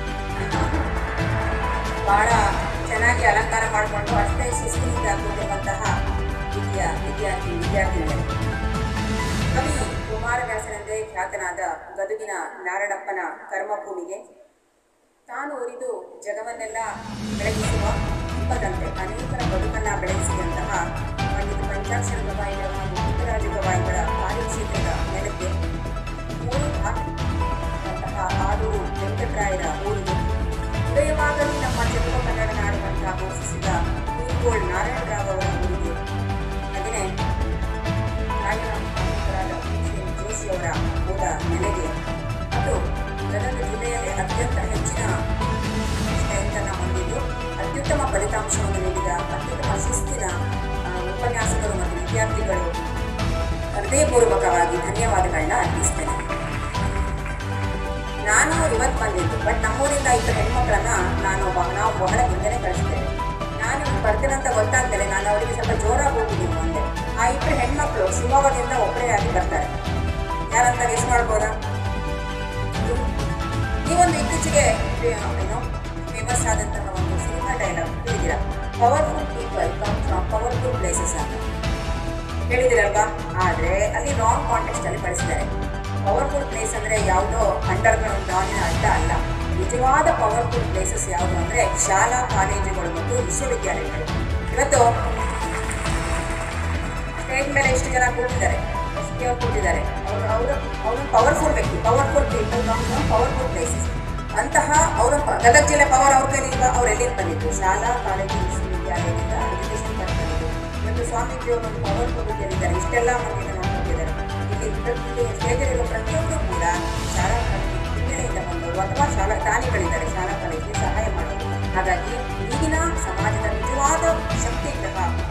ಬಹಳ ಚೆನ್ನಾಗಿ ಅಲಂಕಾರ ಮಾಡಿಕೊಂಡು ಅಷ್ಟೇ ಶಿಸ್ತಿನಿಂದ ಕೂತಿರುವಂತಹ ವಿದ್ಯಾ ವಿದ್ಯಾರ್ಥಿ ವಿದ್ಯಾರ್ಥಿನಿಗಳು ಕವಿ ಕುಮಾರವ್ಯಾಸನೆಂದೇ ಖ್ಯಾತನಾದ ಗದುಗಿನ ನಾರಣಪ್ಪನ ಕರ್ಮಭೂಮಿಗೆ ತಾನು ಉರಿದು ಜಗವನ್ನೆಲ್ಲ ಬೆಳಗಿಸುವ ದೀಪದಂತೆ ಅನೇಕರ ಬದುಕನ್ನ ಬೆಳಗಿಸಿದಂತಹ ಪಂಡಿತ ಪಂಚಾಕ್ಷರ ಗವಾಯಿಗಳ ಹಾಗೂ ಮುತ್ತರಾಜ ಗವಾಯಿಗಳ ಕಾರ್ಯಕ್ಷೇತ್ರದ ನೆಲಕ್ಕೆ ಮೂರು ಭಾಗಂತಹ ಆರೂರು ವೆಂಕಟರಾಯರ ಊರಿಗೆ ಉದಯವಾಗಲಿ ನಮ್ಮ ಜನ್ಮ ಕನ್ನಡ ನಾಡುವಂತ ಘೋಷಿಸಿದ ಕುರುಗೋಳ್ ನಾರಾಯಣರಾವ್ ಅವರ ಊರಿಗೆ ಹಾಗೆಯೇ ನಾಯಕ ಪ್ರಮುಖರಾದ ಶ್ರೀ ಜೋಶಿ ಅವರ ಹೋದ ನೆಲೆಗೆ ಮತ್ತು ಗದಗ ಜಿಲ್ಲೆಯಲ್ಲಿ ಅತ್ಯಂತ ಹೆಚ್ಚಿನ ಸ್ಟ್ರೆಂತನ್ನು ಹೊಂದಿದ್ದು ಅತ್ಯುತ್ತಮ ಫಲಿತಾಂಶವನ್ನು ನೀಡಿದ ಅತ್ಯುತ್ತಮ ಶಿಸ್ತಿನ ಆ, ಉಪನ್ಯಾಸಕರು ಮತ್ತು ವಿದ್ಯಾರ್ಥಿಗಳು ಹೃದಯಪೂರ್ವಕವಾಗಿ ಧನ್ಯವಾದಗಳನ್ನ ಅರ್ಪಿಸ್ತೇನೆ ನಾನು ಇವತ್ತು ಬಂದಿದ್ದು ಬಟ್ ನಮ್ಮೂರಿಂದ ಇಬ್ಬರು ಹೆಣ್ಮಕ್ಳನ್ನ ನಾನು ಬ- ನಾವು ಬಹಳ ಹಿಂದೆನೇ ಕಳಿಸ್ತೇವೆ ನಾನು ಇಲ್ಲಿ ಬರ್ತೇನೆ ಅಂತ ಗೊತ್ತಾದ್ಮೇಲೆ ನಾನು ಅವರಿಗೆ ಸ್ವಲ್ಪ ಜೋರಾಗಿ ಹೋಗಿದ್ದೀನಿ ಮುಂದೆ ಆ ಇಬ್ಬರು ಹೆಣ್ಮಕ್ಳು ಶಿವಮೊಗ್ಗದಿಂದ ಒಬ್ಬರೇ ಆಗಿ ಬರ್ತಾರೆ ಯಾರಂತ ಗೆಸ್ ಮಾಡ್ಬೋದಾ ನೀವೊಂದು ಇತ್ತೀಚೆಗೆ ಏನೋ ಫೇಮಸ್ ಆದಂತಹ ಒಂದು ಸಿನಿಮಾ ಡೈಲಾಗ್ ಹೇಳಿದ್ದೀರಾ powerful people come from powerful places ಅಂತ ಹೇಳಿದಿರಲ್ವಾ ಆದರೆ ಅಲ್ಲಿ ರಾಂಗ್ ಕಾಂಟೆಕ್ಸ್ಟ್ ಅಲ್ಲಿ ಬಳಸಿದ್ದಾರೆ ಪವರ್ಫುಲ್ ಪ್ಲೇಸ್ ಅಂದರೆ ಯಾವುದೋ ಅಂಡರ್ ಗ್ರೌಂಡ್ ಡಾನಿನ ಅಡ್ಡ ಅಲ್ಲ ನಿಜವಾದ ಪವರ್ಫುಲ್ ಪ್ಲೇಸಸ್ ಯಾವುದು ಅಂದರೆ ಶಾಲಾ ಕಾಲೇಜುಗಳು ಮತ್ತು ವಿಶ್ವವಿದ್ಯಾಲಯಗಳು ಇವತ್ತು ಸ್ಟೇಜ್ ಮೇಲೆ ಎಷ್ಟು ಜನ ಕೂತಿದ್ದಾರೆ ಎಷ್ಟು ಜನ ಕೂತಿದ್ದಾರೆ ಅವರು ಅವರು ಅವರು ಪವರ್ಫುಲ್ ವ್ಯಕ್ತಿ ಪವರ್ಫುಲ್ ಪೀಪಲ್ ಪವರ್ಫುಲ್ ಪ್ಲೇಸಸ್ ಅಂತಹ ಅವರ ಗದಗ ಜಿಲ್ಲೆ ಪವರ್ ಅವ್ರ ಕೈಲಿ ಇಲ್ವಾ ಅವ್ರು ಎಲ್ಲಿಂದ ಬಂದಿದ್ದು ಶಾಲಾ ಕಾಲೇಜು ವಿಶ್ವವಿದ್ಯಾಲಯದಿಂದ ಎಜುಕೇಶನ್ ಬರ್ತಾರೆ ಇವತ್ತು ಸ್ವಾಮೀಜಿಯವರು ಒಂದು ಪವರ್ಫುಲ್ ಇದ್ದಾರೆ ಇಷ್ಟೆಲ್ಲ ಮಂದಿನ ನೋಡ್ಕೊಂಡಿದ್ದಾರೆ ಇಲ್ಲಿ ಪ್ರತಿ ಸ್ಟೇಜಲ್ಲಿರುವ ಪ್ರತಿಯೊಬ್ಬರು ಕೂಡ ಶಾಲಾ ಕಾಲೇಜು ಹಿನ್ನೆಲೆಯಿಂದ ಬಂದವರು ಅಥವಾ ಶಾಲಾ ದಾನಿಗಳಿದ್ದಾರೆ ಶಾಲಾ ಕಾಲೇಜಿಗೆ ಸಹಾಯ ಮಾಡೋರು ಹಾಗಾಗಿ ಈಗಿನ ಸಮಾಜದ ನಿಜವಾದ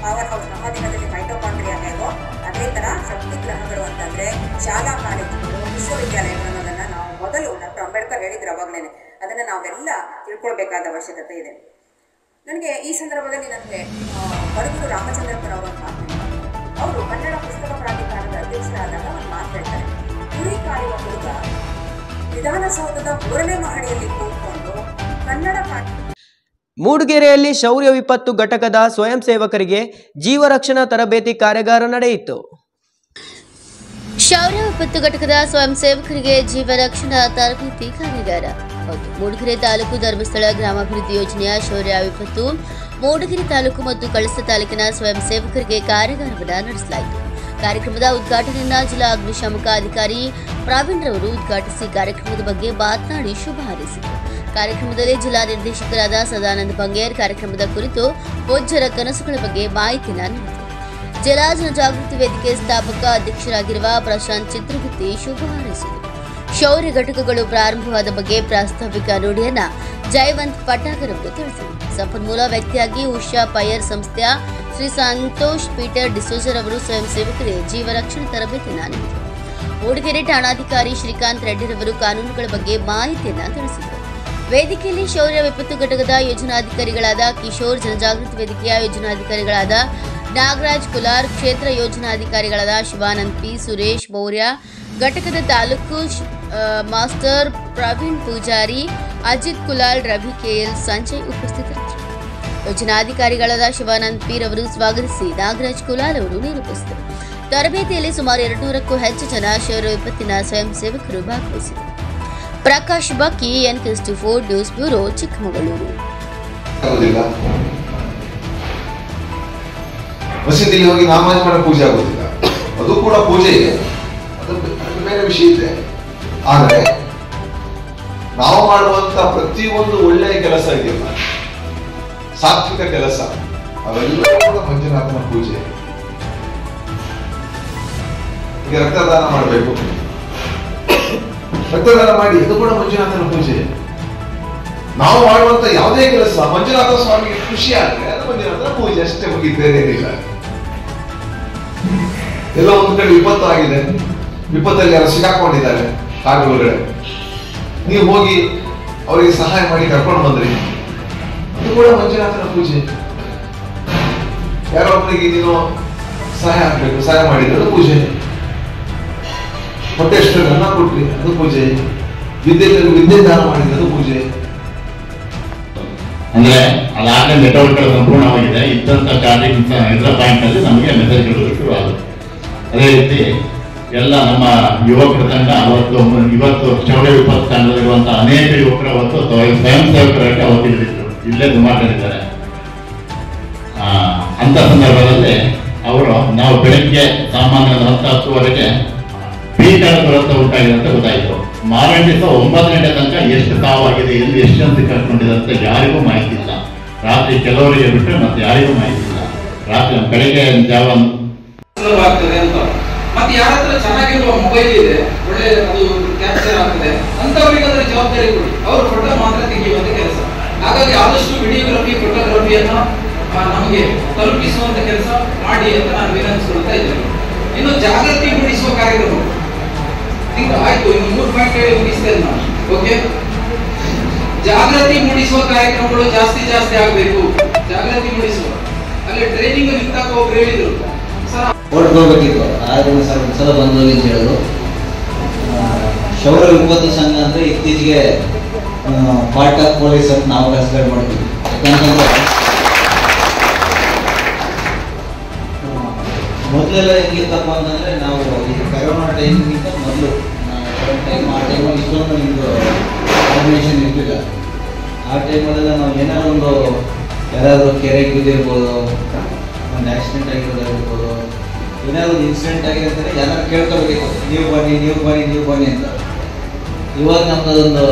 ಪವರ್ ಹೌಸ್ ನಮ್ಮ ದೇಹದಲ್ಲಿ ಮೈಟೋಕಾಂಡ್ರಿಯಾ ಹೇಗೋ ಅದೇ ಥರ ಶಕ್ತಿ ಗ್ರಹಗಳು ಅಂತಂದರೆ ಶಾಲಾ ಕಾಲೇಜುಗಳು ವಿಶ್ವವಿದ್ಯಾಲಯಗಳು ಅನ್ನೋದನ್ನು ನಾವು ಮೊದಲು ಡಾಕ್ಟರ್ ಅಂಬೇಡ್ಕರ್ ಹೇಳಿದ್ರು ಅವಾಗಲೇ ಅದನ್ನು ನಾವೆಲ್ಲ ತಿಳ್ಕೊಳ್ಬೇಕಾದ ಅವಶ್ಯಕತೆ ಇದೆ ನನಗೆ ಈ ಸಂದರ್ಭದಲ್ಲಿ ನನಗೆ ಬಡಗೂರು ರಾಮಚಂದ್ರಪ್ಪನ ಅವರ ಮಾತು ಅವರು ಕನ್ನಡ ಪುಸ್ತಕ ಪ್ರಾಧಿಕಾರದ ಅಧ್ಯಕ್ಷರಾದಾಗ ಒಂದು ಮಾತು ಹೇಳ್ತಾರೆ ಕುರಿ ಕಾಯುವ ಹುಡುಗ ವಿಧಾನಸೌಧದ ಮೂರನೇ ಮಹಡಿಯಲ್ಲಿ ಕೂತ್ಕೊಂಡು ಕನ್ನಡ ಪಾಠ ಮೂಡಿಗೆರೆಯಲ್ಲಿ ಶೌರ್ಯ ವಿಪತ್ತು ಘಟಕದ ಸ್ವಯಂ ಸೇವಕರಿಗೆ ಜೀವರಕ್ಷಣಾ ತರಬೇತಿ ಕಾರ್ಯಾಗಾರ ನಡೆಯಿತು ಶೌರ್ಯ ವಿಪತ್ತು ಘಟಕದ ಸ್ವಯಂ ಸೇವಕರಿಗೆ ಜೀವ ರಕ್ಷಣಾ ತರಬೇತಿ ಕಾರ್ಯಾಗಾರ ಹೌದು ಮೂಡಿಗೆರೆ ತಾಲೂಕು ಧರ್ಮಸ್ಥಳ ಗ್ರಾಮಾಭಿವೃದ್ಧಿ ಯೋಜನೆಯ ಶೌರ್ಯ ವಿಪತ್ತು ಮೂಡಿಗೆರೆ ತಾಲೂಕು ಮತ್ತು ಕಳಸ ತಾಲೂಕಿನ ಸ್ವಯಂ ಸೇವಕರಿಗೆ ಕಾರ್ಯಾಗಾರವನ್ನು ನಡೆಸಲಾಯಿತು ಕಾರ್ಯಕ್ರಮದ ಉದ್ಘಾಟನೆಯನ್ನ ಜಿಲ್ಲಾ ಅಗ್ನಿಶಾಮಕ ಅಧಿಕಾರಿ ಪ್ರವೀಣ್ ರವರು ಉದ್ಘಾಟಿಸಿ ಕಾರ್ಯಕ್ರಮದ ಬಗ್ಗೆ ಮಾತನಾಡಿ ಶುಭ ಹಾರೈಸಿದರು ಕಾರ್ಯಕ್ರಮದಲ್ಲಿ ಜಿಲ್ಲಾ ನಿರ್ದೇಶಕರಾದ ಸದಾನಂದ ಬಂಗೇರ್ ಕಾರ್ಯಕ್ರಮದ ಕುರಿತು ಪೂಜ್ಯರ ಕನಸುಗಳ ಬಗ್ಗೆ ಮಾಹಿತಿಯನ್ನು ನೀಡಿದರು ಜಲ ಜನಜಾಗೃತಿ ವೇದಿಕೆ ಸ್ಥಾಪಕ ಅಧ್ಯಕ್ಷರಾಗಿರುವ ಪ್ರಶಾಂತ್ ಚಿತ್ರಗುತ್ತಿ ಶುಭ ಹಾರೈಸಿದರು ಶೌರ್ಯ ಘಟಕಗಳು ಪ್ರಾರಂಭವಾದ ಬಗ್ಗೆ ಪ್ರಾಸ್ತಾವಿಕ ನುಡಿಯನ್ನ ಜಯವಂತ್ ಪಟಾಕರ್ ಅವರು ತಿಳಿಸಿದರು ಸಂಪನ್ಮೂಲ ವ್ಯಕ್ತಿಯಾಗಿ ಉಷಾ ಪೈಯರ್ ಸಂಸ್ಥೆಯ ಶ್ರೀ ಸಂತೋಷ್ ಪೀಟರ್ ಡಿಸೋಜರ್ ಅವರು ಸ್ವಯಂ ಸೇವಕರಿಗೆ ಜೀವ ರಕ್ಷಣೆ ತರಬೇತಿಯನ್ನು ನೀಡಿದರು ಮೂಡಿಗೆರೆ ಠಾಣಾಧಿಕಾರಿ ಶ್ರೀಕಾಂತ್ ರೆಡ್ಡಿರವರು ಕಾನೂನುಗಳ ಬಗ್ಗೆ ಮಾಹಿತಿಯನ್ನ ತಿಳಿಸಿದರು ವೇದಿಕೆಯಲ್ಲಿ ಶೌರ್ಯ ವಿಪತ್ತು ಘಟಕದ ಯೋಜನಾಧಿಕಾರಿಗಳಾದ ಕಿಶೋರ್ ಜನಜಾಗೃತಿ ವೇದಿಕೆಯ ಯೋಜನಾಧಿಕಾರಿಗಳಾದ ನಾಗರಾಜ್ ಕುಲಾರ್ ಕ್ಷೇತ್ರ ಯೋಜನಾಧಿಕಾರಿಗಳಾದ ಶಿವಾನಂದ್ ಪಿ ಸುರೇಶ್ ಮೌರ್ಯ ಘಟಕದ ತಾಲೂಕು ಶ್- ಆ, ಮಾಸ್ಟರ್ ಪ್ರವೀಣ್ ಪೂಜಾರಿ ಅಜಿತ್ ಕುಲಾಲ್ ರವಿ ಕೆಎಲ್ ಸಂಜಯ್ ಉಪಸ್ಥಿತರಿದ್ದರು ಯೋಜನಾಧಿಕಾರಿಗಳಾದ ಶಿವಾನಂದ್ ಪಿ ರವರು ಸ್ವಾಗತಿಸಿ ನಾಗರಾಜ್ ಕುಲಾಲ್ ಅವರು ನಿರೂಪಿಸಿದರು ತರಬೇತಿಯಲ್ಲಿ ಸುಮಾರು ಎರಡುನೂರಕ್ಕೂ ಹೆಚ್ಚು ಜನ ಶೌರ್ಯ ವಿಪತ್ತಿನ ಸ್ವಯಂ ಸೇವಕರು ಭಾಗವಹಿಸಿದರು Prakash Bakki N four news bureau Chikkamagaluru ಆಗೋದಿಲ್ಲ ಮಸೀದಿಲಿ ಹೋಗಿ ನಾಮಾಜ್ ಮಾಡೋ ಪೂಜೆ ಆಗೋದಿಲ್ಲ ಅದು ಕೂಡ ಪೂಜೆ ಇದೆ ಅದು ಅದಕ್ಕೆ ಬೇರೆ ವಿಷಯ ಇದೆ ಆದರೆ ನಾವು ಮಾಡುವಂತ ಪ್ರತಿಯೊಂದು ಒಳ್ಳೆಯ ಕೆಲಸ ಇದೆಯಲ್ಲ ಸಾತ್ವಿಕ ಕೆಲಸ ಅವೆಲ್ಲವೂ ಕೂಡ ಮಂಜುನಾಥನ ಪೂಜೆ ಈಗ ರಕ್ತದಾನ ಮಾಡಬೇಕು ರಕ್ತದಾನ ಮಾಡಿ ಅದು ಕೂಡ ಮಂಜುನಾಥನ ಪೂಜೆ ನಾವು ಮಾಡುವಂತ ಯಾವುದೇ ಕೆಲಸ ಮಂಜುನಾಥ ಸ್ವಾಮಿಗೆ ಖುಷಿ ಆದ್ರೆ ಅದು ಮಂಜುನಾಥನ ಪೂಜೆ ಅಷ್ಟೇ ಮುಗಿದ್ದೇನೇನಿಲ್ಲ ಎಲ್ಲ ಒಂದು ಕಡೆ ವಿಪತ್ತು ಆಗಿದೆ ವಿಪತ್ತಲ್ಲಿ ಯಾರು ಸಿಗಾಕೊಂಡಿದ್ದಾರೆ ಕಾಡು ಒಳಗಡೆ ನೀವು ಹೋಗಿ ಅವರಿಗೆ ಸಹಾಯ ಮಾಡಿ ಕರ್ಕೊಂಡು ಬಂದ್ರಿ ಅದು ಕೂಡ ಮಂಜುನಾಥನ ಪೂಜೆ ಯಾರೋ ಒಬ್ಬರಿಗೆ ನೀನು ಸಹಾಯ ಆಗ್ಬೇಕು ಸಹಾಯ ಮಾಡಿದ್ರೆ ಅದು ಪೂಜೆ ಹೊಟ್ಟೆ ಎಷ್ಟು ಅನ್ನ ಕೊಟ್ರಿ ಅದು ಪೂಜೆ ವಿದ್ಯೆ ವಿದ್ಯೆ ದಾನ ಮಾಡಿದ್ರೆ ಅದು ಪೂಜೆ ಅಂದ್ರೆ ಅದಾಗಲೇ ನೆಟ್ವರ್ಕ್ಗಳು ಸಂಪೂರ್ಣವಾಗಿದೆ ಇದ್ದಂತ ಚಾರ್ಜಿಂಗ್ ಇದರ ಪಾಯಿಂಟ್ ಅಲ್ಲಿ ನಮಗೆ ಮೆಸೇಜ್ಗಳು ಶುರು ಆಗುತ್ತೆ ಅದೇ ರೀತಿ ಎಲ್ಲ ನಮ್ಮ ಯುವಕರ ತಂಡ ಅವತ್ತು ಇವತ್ತು ಶೌರ್ಯ ವಿಪತ್ತು ತಂಡದಲ್ಲಿರುವಂತಹ ಅನೇಕ ಯುವಕರು ಅವತ್ತು ಸ್ವಯಂ ಸ್ವಯಂ ಸೇವಕರಾಗಿ ಅವತ್ತು ಇಲ್ಲಿದ್ರು ಇಲ್ಲೇ ಮಾತಾಡಿದ್ದಾರೆ ಆ, ಅಂತ ಸಂದರ್ಭದಲ್ಲಿ ಅವರು ನಾವು ಬೆಳಗ್ಗೆ ಸಾಮಾನ್ಯ ಹತ್ತು ಹತ್ತುವರೆಗೆ ಪೀಠದ ದುರಂತ ಉಂಟಾಗಿದೆ ಅಂತ ಗೊತ್ತಾಯಿತು ಮಾರನೇ ದಿವಸ ಒಂಬತ್ತು ಗಂಟೆ ತನಕ ಎಷ್ಟು ಸಾವಾಗಿದೆ ಎಲ್ಲಿ ಎಷ್ಟು ಜನ ಸಿಕ್ಕಾಕೊಂಡಿದೆ ಅಂತ ಯಾರಿಗೂ ಮಾಹಿತಿ ಇಲ್ಲ ರಾತ್ರಿ ಕೆಲವರಿಗೆ ಬಿಟ್ಟರೆ ಮತ್ತೆ ಯಾರಿಗೂ ಮಾಹಿತಿ ಇಲ್ಲ ರಾತ್ರಿ ಬೆಳಗ್ಗೆ ಜಾವ ಆಗ್ತದೆ ಅಂತ ಮತ್ತೆ ಯಾರ ಹತ್ರ ಚೆನ್ನಾಗಿರುವ ಮೊಬೈಲ್ ಇದೆ ಒಳ್ಳೆ ಅದು ಕ್ಯಾಪ್ಚರ್ ಆಗ್ತದೆ ಅಂತವರಿಗೆ ಅದರ ಜವಾಬ್ದಾರಿ ಕೊಡಿ ಅವರು ಫೋಟೋ ಮಾತ್ರ ತೆಗೆಯುವಂತ ಕೆಲಸ ಹಾಗಾಗಿ ಆದಷ್ಟು ವಿಡಿಯೋಗ್ರಫಿ ಫೋಟೋಗ್ರಫಿಯನ್ನ ಆ, ನಮಗೆ ತಲುಪಿಸುವಂತ ಕೆಲಸ ಮಾಡಿ ಅಂತ ನಾನು ವಿನಂತಿಸ್ಕೊಳ್ತಾ ಇದ್ದೇನೆ ಇನ್ನು ಜಾಗೃತಿ ಮೂಡಿಸುವ ಕಾರ್ಯಕ್ರಮ ಈಗ ಆಯ್ತು ಇನ್ನು ಮೂರು ಪಾಯಿಂಟ್ ಹೇಳಿ ಮುಗಿಸ್ತೇನೆ ನಾನು ಓಕೆ ಜಾಗೃತಿ ಮೂಡಿಸುವ ಕಾರ್ಯಕ್ರಮಗಳು ಜಾಸ್ತಿ ಜಾಸ್ತಿ ಆಗಬೇಕು ಜಾಗೃತಿ ಮೂಡಿಸುವ ಅಲ್ಲಿ ಟ್ರೈನಿಂಗ್ ನಿಂತಾಗ ಒಬ್ರು ಹೇಳಿದ್ರು ಸರ್ ಹೊರಡ್ಕೋಬೇಕಿತ್ತು ಆದ್ರಿಂದ ಸರ್ ಒಂದ್ಸಲ ಬಂದು ಹೋಗಿ ಅಂತ ಹೇಳಿದ್ರು ಆ, ಶೌರ್ಯ ವಿಪತ್ತು ಸಂಘ ಅಂದ್ರೆ ಇತ್ತೀಚೆಗೆ ಪಾರ್ಟ್ ಆಫ್ ಪೊಲೀಸ್ ಅಂತ ನಾವು ಕನ್ಸಿಡರ್ ಮಾಡ್ತೀವಿ ಯಾಕಂತಂದ್ರೆ ಆ, ಮೊದಲೆಲ್ಲ ಹೆಂಗಿತ್ತಪ್ಪ ಅಂತಂದ್ರೆ ನಾವು ಈ ಕರೋನಾ ಟೈಮ್ಗಿಂತ ಮೊದಲು ಟೈಮ್ ಆ ಟೈಮಲ್ಲಿ ಇಷ್ಟೊಂದು ನಿಮ್ಮದು ಆರ್ಗನೈಸೇಷನ್ ಇರಲಿಲ್ಲ ಆ ಟೈಮಲ್ಲೆಲ್ಲ ನಾವು ಏನಾದ್ರು ಒಂದು ಯಾರಾದರೂ ಕೆರೆಗೆ ಬಿದ್ದಿರ್ಬೋದು ಒಂದು ಆಕ್ಸಿಡೆಂಟ್ ಆಗಿರೋದಾಗಿರ್ಬೋದು ಏನಾದ್ರು ಒಂದು ಇನ್ಸಿಡೆಂಟ್ ಆಗಿದೆ ಅಂತಂದ್ರೆ ಯಾರು ಕೇಳ್ಕೋಬೇಕಿತ್ತು ನೀವು ಬನ್ನಿ ನೀವು ಬನ್ನಿ ನೀವು ಬನ್ನಿ ಅಂತ ಇವಾಗ ನಮ್ದೊಂದು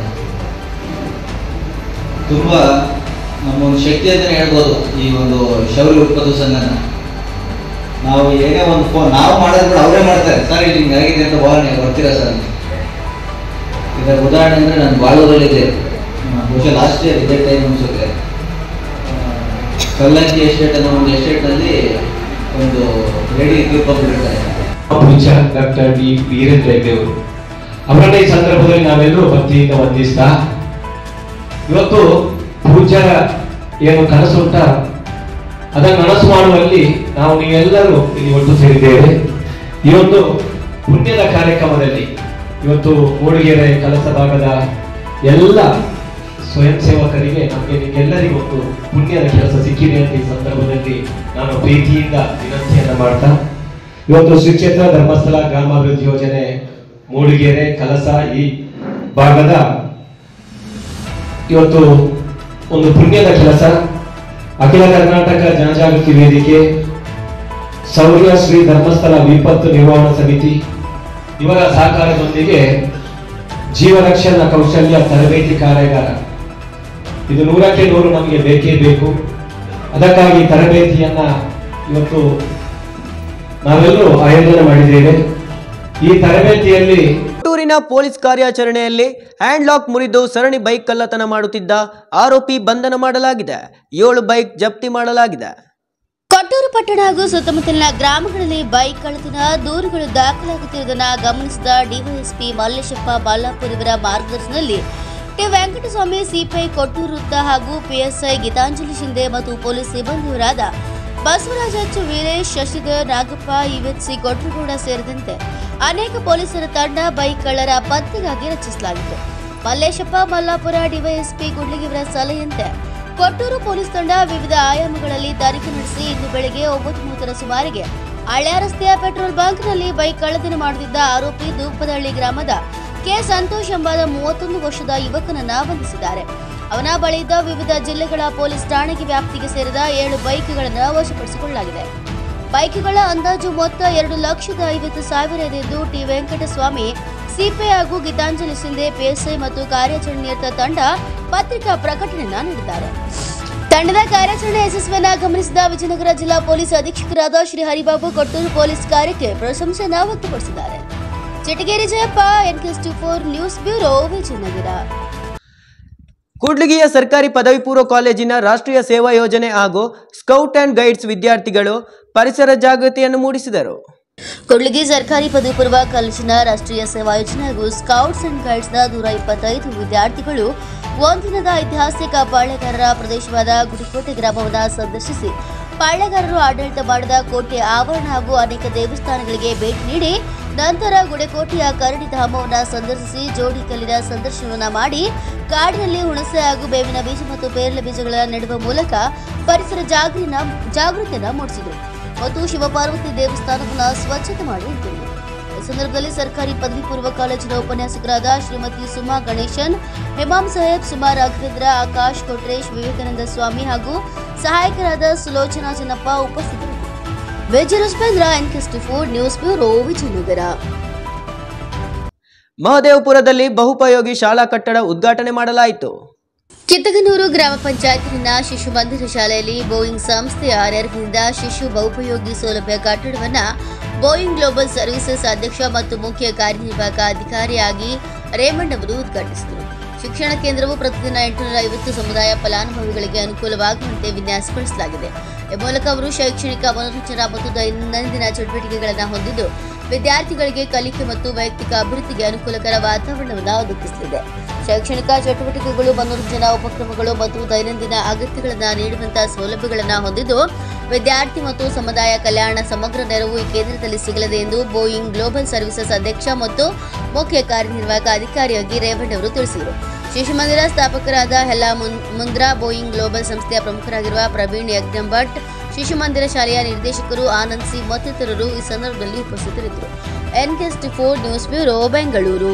ತುಂಬ ನಮ್ಮ ಒಂದು ಶಕ್ತಿ ಅಂತಲೇ ಹೇಳ್ಬೋದು ಈ ಒಂದು ಶೌರ್ಯ ಉತ್ಪತ್ತು ಸಂಘನ ನಾವು ಏನೇ ಒಂದು ಫೋನ್ ನಾವು ಮಾಡೋದು ಕೂಡ ಅವರೇ ಮಾಡ್ತಾರೆ ಸರ್ ಇಲ್ಲಿ ಹಿಂಗೆ ಆಗಿದೆ ಅಂತ ಬಾ ನೀವು ಬರ್ತೀರಾ ಸರ್ ಅಂತ. ಇದರ ಉದಾಹರಣೆ ಅಂದರೆ ನಾನು ಬಾಳೂರಲ್ಲಿದ್ದೆ ಆ, ಬಹುಶಃ ಲಾಸ್ಟ್ ಇಯರ್ ಇದೇ ಟೈಮ್ ಅನ್ಸುತ್ತೆ ಆ, ಕಲ್ಲಂಕಿ ಎಸ್ಟೇಟ್ ಅನ್ನೋ ಒಂದು ಎಸ್ಟೇಟ್ನಲ್ಲಿ ಒಂದು ಲೇಡಿ ತೀರ್ಕೊಂಡ್ಬಿಟ್ಟಿರ್ತಾರೆ ಪೂಜ್ಯ ಡಾಕ್ಟರ್ ಡಿ ವೀರೇಂದ್ರ ಹೆಗ್ಡೆ ಅವರು ಅವರನ್ನ ಈ ಸಂದರ್ಭದಲ್ಲಿ ನಾವೆಲ್ಲರೂ ಭಕ್ತಿಯಿಂದ ವಂದಿಸ್ತಾ ಇವತ್ತು ಪೂಜ್ಯ ಏನು ಕನಸು ಉಂಟ ಅದನ್ನು ನನಸು ಮಾಡುವಲ್ಲಿ ನಾವು ನೀವೆಲ್ಲರೂ ಇಲ್ಲಿ ಒಟ್ಟು ಸೇರಿದ್ದೇವೆ ಈ ಒಂದು ಪುಣ್ಯದ ಕಾರ್ಯಕ್ರಮದಲ್ಲಿ ಇವತ್ತು ಮೂಡಿಗೆರೆ ಕಲಸ ಭಾಗದ ಎಲ್ಲ ಸ್ವಯಂ ಸೇವಕರಿಗೆ ನಮಗೆ ನಿಮ್ಗೆಲ್ಲರಿಗೂ ಒಂದು ಪುಣ್ಯದ ಕೆಲಸ ಸಿಕ್ಕಿದೆ ಅಂತ ಈ ಸಂದರ್ಭದಲ್ಲಿ ನಾನು ಪ್ರೀತಿಯಿಂದ ವಿನಂತಿಯನ್ನ ಮಾಡ್ತಾ ಇವತ್ತು ಶ್ರೀ ಕ್ಷೇತ್ರ ಧರ್ಮಸ್ಥಳ ಗ್ರಾಮಾಭಿವೃದ್ಧಿ ಯೋಜನೆ ಮೂಡಿಗೆರೆ ಕಲಸ ಈ ಭಾಗದ ಇವತ್ತು ಒಂದು ಪುಣ್ಯದ ಕೆಲಸ ಅಖಿಲ ಕರ್ನಾಟಕ ಜನಜಾಗೃತಿ ವೇದಿಕೆ ಸೌರ್ಯ ಶ್ರೀ ಧರ್ಮಸ್ಥಳ ವಿಪತ್ತು ನಿರ್ವಹಣಾ ಸಮಿತಿ ಇವರ ಸಹಕಾರದೊಂದಿಗೆ ಜೀವರಕ್ಷಣಾ ಕೌಶಲ್ಯ ತರಬೇತಿ ಕಾರ್ಯಾಗಾರ ಇದು ನೂರಕ್ಕೆ ನೂರು ನಮಗೆ ಬೇಕೇ ಬೇಕು ಅದಕ್ಕಾಗಿ ತರಬೇತಿಯನ್ನ ಇವತ್ತು ನಾವೆಲ್ಲರೂ ಆಯೋಜನೆ ಮಾಡಿದ್ದೇವೆ ಈ ತರಬೇತಿಯಲ್ಲಿ ಕೊಟ್ಟೂರಿನ ಪೊಲೀಸ್ ಕಾರ್ಯಾಚರಣೆಯಲ್ಲಿ ಹ್ಯಾಂಡ್ ಲಾಕ್ ಮುರಿದು ಸರಣಿ ಬೈಕ್ ಕಳ್ಳತನ ಮಾಡುತ್ತಿದ್ದ ಆರೋಪಿ ಬಂಧನ ಮಾಡಲಾಗಿದೆ ಏಳು ಬೈಕ್ ಜಪ್ತಿ ಮಾಡಲಾಗಿದೆ ಕೊಟ್ಟೂರು ಪಟ್ಟಣ ಹಾಗೂ ಸುತ್ತಮುತ್ತಲಿನ ಗ್ರಾಮಗಳಲ್ಲಿ ಬೈಕ್ ಕಳ್ಳತನ ದೂರುಗಳು ದಾಖಲಾಗುತ್ತಿರುವುದನ್ನು ಗಮನಿಸಿದ ಡಿವೈಎಸ್ಪಿ ಮಲ್ಲೇಶಪ್ಪ ಬಾಲಾಪುರ್ ಇವರ ಮಾರ್ಗದರ್ಶನದಲ್ಲಿ ಟಿ ವೆಂಕಟಸ್ವಾಮಿ ಸಿಪಿಐ ಕೊಟ್ಟೂರು ವೃತ್ತ ಹಾಗೂ ಪಿಎಸ್ಐ ಗೀತಾಂಜಲಿ ಶಿಂದೆ ಮತ್ತು ಪೊಲೀಸ್ ಸಿಬ್ಬಂದಿಯವರಾದ ಬಸವರಾಜ ಎಚ್ ವೀರೇಶ್ ಶಶಿಧರ್ ನಾಗಪ್ಪ ಯುಎಚ್ಸಿ ಕೊಟ್ರಗೌಡ ಸೇರಿದಂತೆ ಅನೇಕ ಪೊಲೀಸರ ತಂಡ ಬೈಕ್ ಕಳ್ಳರ ಪತ್ತೆಗಾಗಿ ರಚಿಸಲಾಗಿತ್ತು ಮಲ್ಲೇಶಪ್ಪ ಮಲ್ಲಾಪುರ ಡಿವೈಎಸ್ಪಿ ಗುಡ್ಲಿಗಿವರ ಸಲಹೆಯಂತೆ ಕೊಟ್ಟೂರು ಪೊಲೀಸ್ ತಂಡ ವಿವಿಧ ಆಯಾಮಗಳಲ್ಲಿ ತನಿಖೆ ನಡೆಸಿ ಇಂದು ಬೆಳಗ್ಗೆ ಒಂಬತ್ತು ಮೂವತ್ತರ ಸುಮಾರಿಗೆ ಹಳ್ಳ ರಸ್ತೆಯ ಪೆಟ್ರೋಲ್ ಬಂಕ್ನಲ್ಲಿ ಬೈಕ್ ಕಳ್ಳತನ ಮಾಡುತ್ತಿದ್ದ ಆರೋಪಿ ದೂಪದಹಳ್ಳಿ ಗ್ರಾಮದ ಕೆ ಸಂತೋಷ್ ಎಂಬಾದ ಮೂವತ್ತೊಂದು ವರ್ಷದ ಯುವಕನನ್ನ ಬಂಧಿಸಿದ್ದಾರೆ ಅವನ ಬಳಿ ಇದ್ದ ವಿವಿಧ ಜಿಲ್ಲೆಗಳ ಪೊಲೀಸ್ ಠಾಣೆಗೆ ವ್ಯಾಪ್ತಿಗೆ ಸೇರಿದ ಏಳು ಬೈಕ್ಗಳನ್ನು ವಶಪಡಿಸಿಕೊಳ್ಳಲಾಗಿದೆ ಬೈಕ್ಗಳ ಅಂದಾಜು ಮೊತ್ತ ಎರಡು ಲಕ್ಷದ ಐವತ್ತು ಸಾವಿರ ಇದೆ ಎಂದು ಟಿ ವೆಂಕಟಸ್ವಾಮಿ ಸಿಪಿಐ ಹಾಗೂ ಗೀತಾಂಜಲಿ ಸಿಂಧೆ ಪಿಎಸ್ಐ ಮತ್ತು ಕಾರ್ಯಾಚರಣೆಯತ್ತ ತಂಡ ಪತ್ರಿಕಾ ಪ್ರಕಟಣೆಯನ್ನ ನೀಡಿದ್ದಾರೆ ತಂಡದ ಕಾರ್ಯಾಚರಣೆ ಯಶಸ್ವಿಯನ್ನ ಗಮನಿಸಿದ ವಿಜಯನಗರ ಜಿಲ್ಲಾ ಪೊಲೀಸ್ ಅಧೀಕ್ಷಕರಾದ ಶ್ರೀ ಹರಿಬಾಬು ಕೊಟ್ಟೂರು ಪೊಲೀಸ್ ಕಾರ್ಯಕ್ಕೆ ಪ್ರಶಂಸೆಯನ್ನ ವ್ಯಕ್ತಪಡಿಸಿದ್ದಾರೆ Chitageri Jayappa NKS two four news bureau Vijayanagara ಕೂಡ್ಲಿಗಿಯ ಸರ್ಕಾರಿ ಪದವಿ ಪೂರ್ವ ಕಾಲೇಜಿನ ರಾಷ್ಟ್ರೀಯ ಸೇವಾ ಯೋಜನೆ ಹಾಗೂ ಸ್ಕೌಟ್ ಅಂಡ್ ಗೈಡ್ಸ್ ವಿದ್ಯಾರ್ಥಿಗಳು ಪರಿಸರ ಜಾಗೃತಿಯನ್ನು ಮೂಡಿಸಿದರು ಕೊಡ್ಲಿಗಿ ಸರ್ಕಾರಿ ಪದವಿ ಪೂರ್ವ ಕಾಲೇಜಿನ ರಾಷ್ಟ್ರೀಯ ಸೇವಾ ಯೋಜನೆ ಹಾಗೂ ಸ್ಕೌಟ್ಸ್ ಅಂಡ್ ಗೈಡ್ಸ್ನ ನೂರ ಇಪ್ಪತ್ತೈದು ವಿದ್ಯಾರ್ಥಿಗಳು ಒಂದಿನದ ಐತಿಹಾಸಿಕ ಪಾಳ್ಯಗಾರರ ಪ್ರದೇಶವಾದ ಗುಡಿಕೋಟೆ ಗ್ರಾಮವನ್ನು ಸಂದರ್ಶಿಸಿ ಪಾಳ್ಯಗಾರರು ಆಡಳಿತ ಮಾಡಿದ ಕೋಟೆ ಆವರಣ ಹಾಗೂ ಅನೇಕ ದೇವಸ್ಥಾನಗಳಿಗೆ ಭೇಟಿ ನೀಡಿ ನಂತರ ಗುಡೆಕೋಟೆಯ ಕರಡಿ ಧಾಮವನ್ನು ಸಂದರ್ಶಿಸಿ ಜೋಡಿ ಕಲ್ಲಿನ ಸಂದರ್ಶನವನ್ನ ಮಾಡಿ ಕಾಡಿನಲ್ಲಿ ಹುಣಸೆ ಹಾಗೂ ಬೇವಿನ ಬೀಜ ಮತ್ತು ಪೇರಳೆ ಬೀಜಗಳನ್ನು ನೆಡುವ ಮೂಲಕ ಪರಿಸರ ಜಾಗೃತಿನ ಜಾಗೃತಿಯನ್ನ ಮೂಡಿಸಿದರು ಮತ್ತು ಶಿವಪಾರ್ವತಿ ದೇವಸ್ಥಾನವನ್ನು ಸ್ವಚ್ಛತೆ ಮಾಡಿ ಇಟ್ಟರು ಈ ಸಂದರ್ಭದಲ್ಲಿ ಸರ್ಕಾರಿ ಪದವಿ ಪೂರ್ವ ಕಾಲೇಜಿನ ಉಪನ್ಯಾಸಕರಾದ ಶ್ರೀಮತಿ ಸುಮಾ ಗಣೇಶನ್ ಹಿಮಾಮ್ ಸಾಹೇಬ್ ಸುಮಾ ರಾಘವೇಂದ್ರ ಆಕಾಶ್ ಕೊಟ್ರೇಶ್ ವಿವೇಕಾನಂದ ಸ್ವಾಮಿ ಹಾಗೂ ಸಹಾಯಕರಾದ ಸುಲೋಚನಾ ಚೆನ್ನಪ್ಪ ಉಪಸ್ಥಿತರಿದ್ದರು Vijaya Ruspendra NKST four news bureau Vijayanagara ಮಹದೇವಪುರದಲ್ಲಿ ಬಹುಪಯೋಗಿ ಶಾಲಾ ಕಟ್ಟಡ ಉದ್ಘಾಟನೆ ಮಾಡಲಾಯಿತು ಕಿತ್ತಗನೂರು ಗ್ರಾಮ ಪಂಚಾಯತಿನ ಶಿಶು ಮಂದಿರ ಶಾಲೆಯಲ್ಲಿ ಬೋಯಿಂಗ್ ಸಂಸ್ಥೆಯ ನೆರವಿನಿಂದ ಶಿಶು ಬಹುಪಯೋಗಿ ಸೌಲಭ್ಯ ಕಟ್ಟಡವನ್ನ ಬೋಯಿಂಗ್ ಗ್ಲೋಬಲ್ ಸರ್ವಿಸಸ್ ಅಧ್ಯಕ್ಷ ಮತ್ತು ಮುಖ್ಯ ಕಾರ್ಯನಿರ್ವಾಹಕ ಅಧಿಕಾರಿಯಾಗಿ ರೇಮಂಡ್ ಅವರು ಉದ್ಘಾಟಿಸಿದರು ಶಿಕ್ಷಣ ಕೇಂದ್ರವು ಪ್ರತಿದಿನ ಎಂಟುನೂರ ಐವತ್ತು ಸಮುದಾಯ ಫಲಾನುಭವಿಗಳಿಗೆ ಅನುಕೂಲವಾಗುವಂತೆ ವಿನ್ಯಾಸಗೊಳಿಸಲಾಗಿದೆ ಈ ಮೂಲಕ ಅವರು ಶೈಕ್ಷಣಿಕ ಮನೋರಂಜನಾ ಮತ್ತು ದೈನಂದಿನ ಚಟುವಟಿಕೆಗಳನ್ನು ಹೊಂದಿದ್ದು ವಿದ್ಯಾರ್ಥಿಗಳಿಗೆ ಕಲಿಕೆ ಮತ್ತು ವೈಯಕ್ತಿಕ ಅಭಿವೃದ್ಧಿಗೆ ಅನುಕೂಲಕರ ವಾತಾವರಣವನ್ನು ಒದಗಿಸಲಿದೆ ಶೈಕ್ಷಣಿಕ ಚಟುವಟಿಕೆಗಳು ಮನೋರಂಜನಾ ಉಪಕ್ರಮಗಳು ಮತ್ತು ದೈನಂದಿನ ಅಗತ್ಯಗಳನ್ನು ನೀಡುವಂತಹ ಸೌಲಭ್ಯಗಳನ್ನು ಹೊಂದಿದ್ದು ವಿದ್ಯಾರ್ಥಿ ಮತ್ತು ಸಮುದಾಯ ಕಲ್ಯಾಣ ಸಮಗ್ರ ನೆರವು ಈ ಕೇಂದ್ರದಲ್ಲಿ ಸಿಗಲಿದೆ ಎಂದು ಬೋಯಿಂಗ್ ಗ್ಲೋಬಲ್ ಸರ್ವಿಸಸ್ ಅಧ್ಯಕ್ಷ ಮತ್ತು ಮುಖ್ಯ ಕಾರ್ಯನಿರ್ವಾಹಕ ಅಧಿಕಾರಿಯಾಗಿ ರೇವಣ್ಣ ಅವರು ತಿಳಿಸಿದರು ಶಿಶು ಮಂದಿರ ಸ್ಥಾಪಕರಾದ ಹೆಲ್ಲಾ ಮುನ್- ಮುಂದ್ರಾ ಬೋಯಿಂಗ್ ಗ್ಲೋಬಲ್ ಸಂಸ್ಥೆಯ ಪ್ರಮುಖರಾಗಿರುವ ಪ್ರವೀಣ್ ಯಜ್ಞಂ ಭಟ್ ಶಿಶು ಮಂದಿರ ಶಾಲೆಯ ನಿರ್ದೇಶಕರು ಆನಂದ್ ಸಿ ಮತ್ತಿತರರು ಈ ಸಂದರ್ಭದಲ್ಲಿ ಉಪಸ್ಥಿತರಿದ್ದರು NKST four news bureau Bengaluru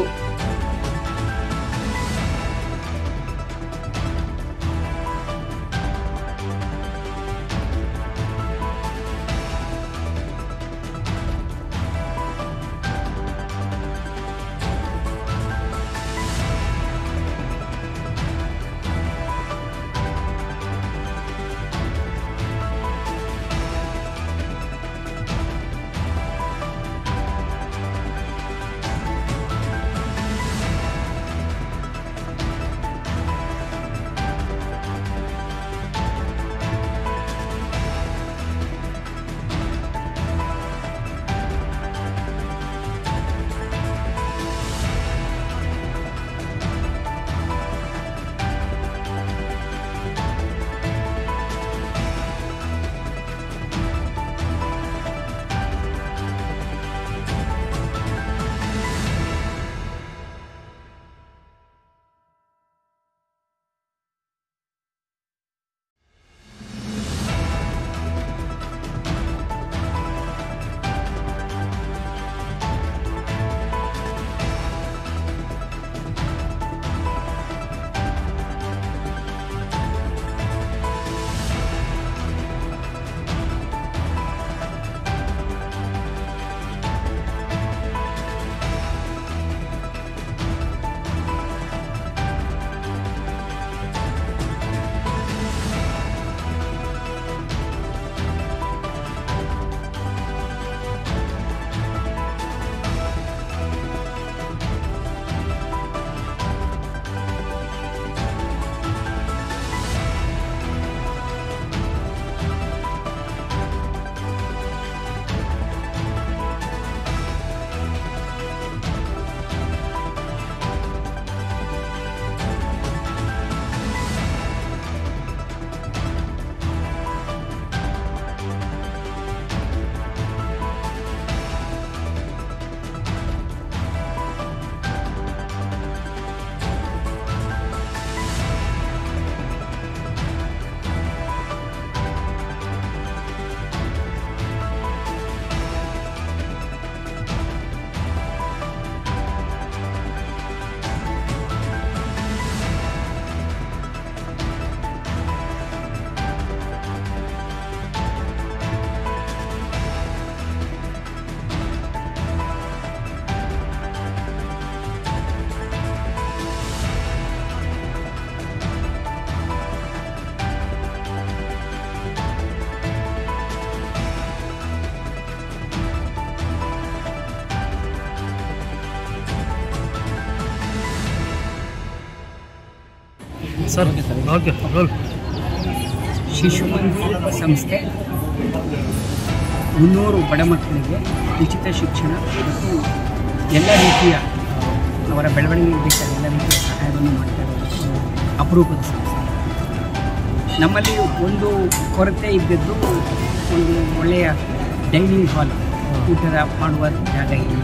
sir okay roll ಶಿಶು ಮಂದಿರ ಸಂಸ್ಥೆ ಮುನ್ನೂರು ಬಡ ಮಕ್ಕಳಿಗೆ ಉಚಿತ ಶಿಕ್ಷಣ ಮತ್ತು ಎಲ್ಲ ರೀತಿಯ ಅವರ ಬೆಳವಣಿಗೆಗೆ ಬೇಕಾದ ಎಲ್ಲ ರೀತಿಯ ಸಹಾಯವನ್ನು ಮಾಡ್ತಾ ಇರೋದು ಅಪರೂಪದ ಸಂಸ್ಥೆ ನಮ್ಮಲ್ಲಿ ಒಂದು ಕೊರತೆ ಇದ್ದದ್ದು ಒಂದು ಒಳ್ಳೆಯ ಡೈನಿಂಗ್ ಹಾಲ್ ಊಟದ ಮಾಡುವ ಜಾಗ ಇಲ್ಲ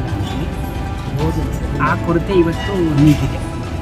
ಆ ಕೊರತೆ ಇವತ್ತು ನೀಗಿದೆ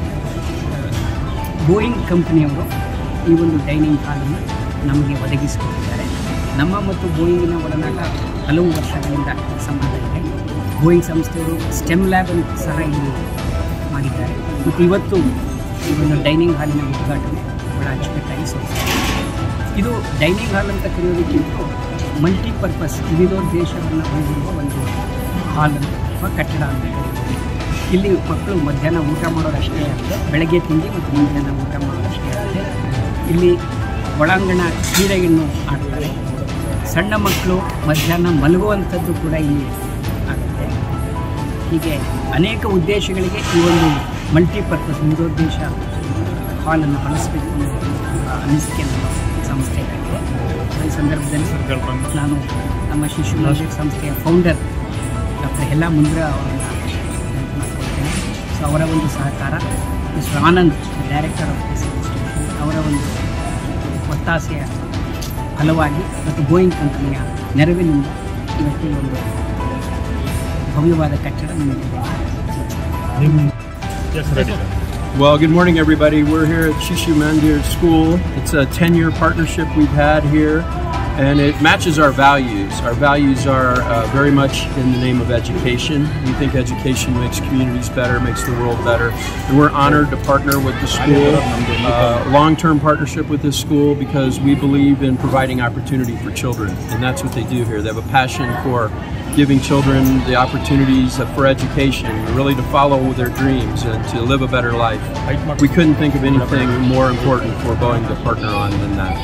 ಬೋಯಿಂಗ್ ಕಂಪನಿಯವರು ಈ ಒಂದು ಡೈನಿಂಗ್ ಹಾಲನ್ನು ನಮಗೆ ಒದಗಿಸಿಕೊಟ್ಟಿದ್ದಾರೆ ನಮ್ಮ ಮತ್ತು ಬೋಯಿಂಗಿನ ಒಡನಾಟ ಹಲವು ವರ್ಷಗಳಿಂದ ಸಂಬಂಧ ಇದೆ ಬೋಯಿಂಗ್ ಸಂಸ್ಥೆಯವರು ಸ್ಟೆಮ್ ಲ್ಯಾಬ್ ಅನ್ನು ಸಹ ಇಲ್ಲಿ ಮಾಡಿದ್ದಾರೆ ಮತ್ತು ಇವತ್ತು ಈ ಒಂದು ಡೈನಿಂಗ್ ಹಾಲಿನ ಉದ್ಘಾಟನೆ ಬಹಳ ಅಚ್ಚುಕಟ್ಟಾಗಿ ಸಾಗಿದೆ ಇದು ಡೈನಿಂಗ್ ಹಾಲ್ ಅಂತ ಕರೆಯೋದಕ್ಕಿಂತ ಮಲ್ಟಿಪರ್ಪಸ್ ವಿವಿಧೋದ್ದೇಶವನ್ನು ಹೊಂದಿರುವ ಒಂದು ಹಾಲ್ ಅಂತ ಅಥವಾ ಕಟ್ಟಡ ಅಂತ ಹೇಳ್ಬೋದು ಇಲ್ಲಿ ಮಕ್ಕಳು ಮಧ್ಯಾಹ್ನ ಊಟ ಮಾಡೋದಷ್ಟೇ ಅಲ್ಲದೆ ಬೆಳಗ್ಗೆ ತಿಂಡಿ ಮತ್ತು ಮಧ್ಯಾಹ್ನ ಊಟ ಮಾಡೋದಷ್ಟೇ ಅಲ್ಲದೆ ಇಲ್ಲಿ ಒಳಾಂಗಣ ಕ್ರೀಡೆಯನ್ನು ಆಡ್ತಾರೆ ಸಣ್ಣ ಮಕ್ಕಳು ಮಧ್ಯಾಹ್ನ ಮಲಗುವಂಥದ್ದು ಕೂಡ ಇಲ್ಲಿ ಆಗುತ್ತೆ ಹೀಗೆ ಅನೇಕ ಉದ್ದೇಶಗಳಿಗೆ ಈ ಒಂದು ಮಲ್ಟಿಪರ್ಪಸ್ ವಿವಿಧೋದ್ದೇಶ ಹಾಲನ್ನು ಬಳಸಬೇಕು ಅನ್ನೋ ಅನಿಸಿಕೆ ನಮ್ಮ ಸಂಸ್ಥೆಗಾಗಿದೆ ಈ ಸಂದರ್ಭದಲ್ಲಿ ನಾನು ನಮ್ಮ ಶಿಶು ಮಂದಿರ ಸಂಸ್ಥೆಯ ಫೌಂಡರ್ ಡಾಕ್ಟರ್ ಹೆಲ್ಲಾ ಮುಂದ್ರ ಅವರನ್ನು ನೆನಪು ಮಾಡ್ಕೊಳ್ತೇನೆ ಸೊ ಅವರ ಒಂದು ಸಹಕಾರ mister Anand director of this institution ಅವರ ಒಂದು ಒತ್ತಾಸೆಯ ಫಲವಾಗಿ ಮತ್ತು ಬೋಯಿಂಗ್ ಕಂಪನಿಯ ನೆರವಿನಿಂದ ಇವತ್ತು ಈ ಒಂದು ಭವ್ಯವಾದ ಕಟ್ಟಡ ನಿಮಗೆ Well, good morning, everybody. We're here at Shishu Mandir School. It's a 10 year partnership we've had here, and it matches our values. Our values are uh, very much in the name of education. We think education makes communities better, makes the world better, and we're honored to partner with the school, uh, long term partnership with this school, because we believe in providing opportunity for children, and that's what they do here. They have a passion for giving children the opportunities for education, really to follow their dreams and to live a better life. We couldn't think of anything more important for Boeing to partner on than that.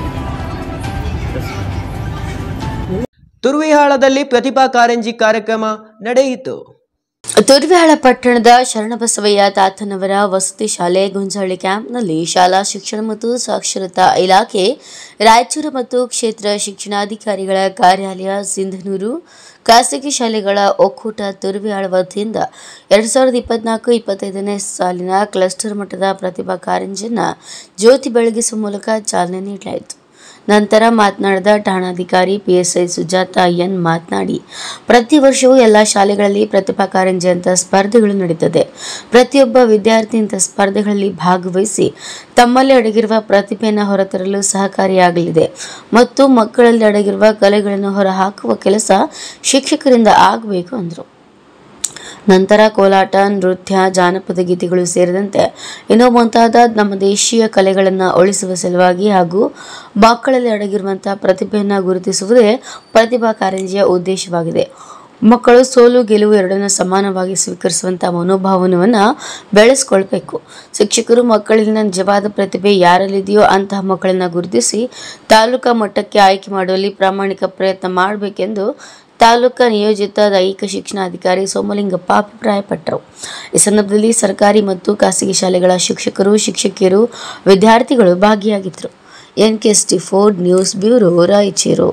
ತುರುವಿಹಾಳದಲ್ಲಿ ಪ್ರತಿಭಾ ಕಾರಂಜಿ ಕಾರ್ಯಕ್ರಮ ನಡೆಯಿತು ತುರ್ವಿಹಾಳ ಪಟ್ಟಣದ ಶರಣಬಸವಯ್ಯ ತಾತನವರ ವಸತಿ ಶಾಲೆ ಗುಂಜಾಳಿ ಕ್ಯಾಂಪ್ನಲ್ಲಿ ಶಾಲಾ ಶಿಕ್ಷಣ ಮತ್ತು ಸಾಕ್ಷರತಾ ಇಲಾಖೆ ರಾಯಚೂರು ಮತ್ತು ಕ್ಷೇತ್ರ ಶಿಕ್ಷಣಾಧಿಕಾರಿಗಳ ಕಾರ್ಯಾಲಯ ಸಿಂಧನೂರು ಖಾಸಗಿ ಶಾಲೆಗಳ ಒಕ್ಕೂಟ ತುರ್ವಿಹಾಳ ವತಿಯಿಂದ ಎರಡು ಸಾವಿರದ ಇಪ್ಪತ್ನಾಲ್ಕು ಇಪ್ಪತ್ತೈದನೇ ಸಾಲಿನ ಕ್ಲಸ್ಟರ್ ಮಟ್ಟದ ಪ್ರತಿಭಾ ಕಾರಂಜಿಯನ್ನು ಜ್ಯೋತಿ ಬೆಳಗಿಸುವ ಮೂಲಕ ಚಾಲನೆ ನೀಡಲಾಯಿತು ನಂತರ ಮಾತನಾಡಿದ ಠಾಣಾಧಿಕಾರಿ ಪಿಎಸ್ಐ ಸುಜಾತ ಎನ್ ಮಾತನಾಡಿ ಪ್ರತಿ ವರ್ಷವೂ ಎಲ್ಲ ಶಾಲೆಗಳಲ್ಲಿ ಪ್ರತಿಭಾ ಕಾರಂಜಿ ಅಂತ ಸ್ಪರ್ಧೆಗಳು ನಡೀತದೆ ಪ್ರತಿಯೊಬ್ಬ ವಿದ್ಯಾರ್ಥಿ ಇಂಥ ಸ್ಪರ್ಧೆಗಳಲ್ಲಿ ಭಾಗವಹಿಸಿ ತಮ್ಮಲ್ಲಿ ಅಡಗಿರುವ ಪ್ರತಿಭೆಯನ್ನು ಹೊರತರಲು ಸಹಕಾರಿಯಾಗಲಿದೆ ಮತ್ತು ಮಕ್ಕಳಲ್ಲಿ ಅಡಗಿರುವ ಕಲೆಗಳನ್ನು ಹೊರಹಾಕುವ ಕೆಲಸ ಶಿಕ್ಷಕರಿಂದ ಆಗಬೇಕು ಅಂದರು ನಂತರ ಕೋಲಾಟ ನೃತ್ಯ ಜಾನಪದ ಗೀತೆಗಳು ಸೇರಿದಂತೆ ಇನ್ನೂ ಮುಂತಾದ ನಮ್ಮ ದೇಶೀಯ ಕಲೆಗಳನ್ನು ಉಳಿಸುವ ಸಲುವಾಗಿ ಹಾಗೂ ಮಕ್ಕಳಲ್ಲಿ ಅಡಗಿರುವಂತಹ ಪ್ರತಿಭೆಯನ್ನು ಗುರುತಿಸುವುದೇ ಪ್ರತಿಭಾ ಕಾರಂಜಿಯ ಉದ್ದೇಶವಾಗಿದೆ ಮಕ್ಕಳು ಸೋಲು ಗೆಲುವು ಎರಡನ್ನ ಸಮಾನವಾಗಿ ಸ್ವೀಕರಿಸುವಂಥ ಮನೋಭಾವನವನ್ನು ಬೆಳೆಸ್ಕೊಳ್ಬೇಕು ಶಿಕ್ಷಕರು ಮಕ್ಕಳಲ್ಲಿನ ನಿಜವಾದ ಪ್ರತಿಭೆ ಯಾರಲ್ಲಿದೆಯೋ ಅಂತಹ ಮಕ್ಕಳನ್ನ ಗುರುತಿಸಿ ತಾಲೂಕಾ ಮಟ್ಟಕ್ಕೆ ಆಯ್ಕೆ ಮಾಡುವಲ್ಲಿ ಪ್ರಾಮಾಣಿಕ ಪ್ರಯತ್ನ ಮಾಡಬೇಕೆಂದು ತಾಲೂಕಾ ನಿಯೋಜಿತ ದೈಹಿಕ ಶಿಕ್ಷಣಾಧಿಕಾರಿ ಸೋಮಲಿಂಗಪ್ಪ ಅಭಿಪ್ರಾಯಪಟ್ಟರು ಈ ಸಂದರ್ಭದಲ್ಲಿ ಸರ್ಕಾರಿ ಮತ್ತು ಖಾಸಗಿ ಶಾಲೆಗಳ ಶಿಕ್ಷಕರು ಶಿಕ್ಷಕಿಯರು ವಿದ್ಯಾರ್ಥಿಗಳು ಭಾಗಿಯಾಗಿದ್ದರು N K S T four news bureau Raichur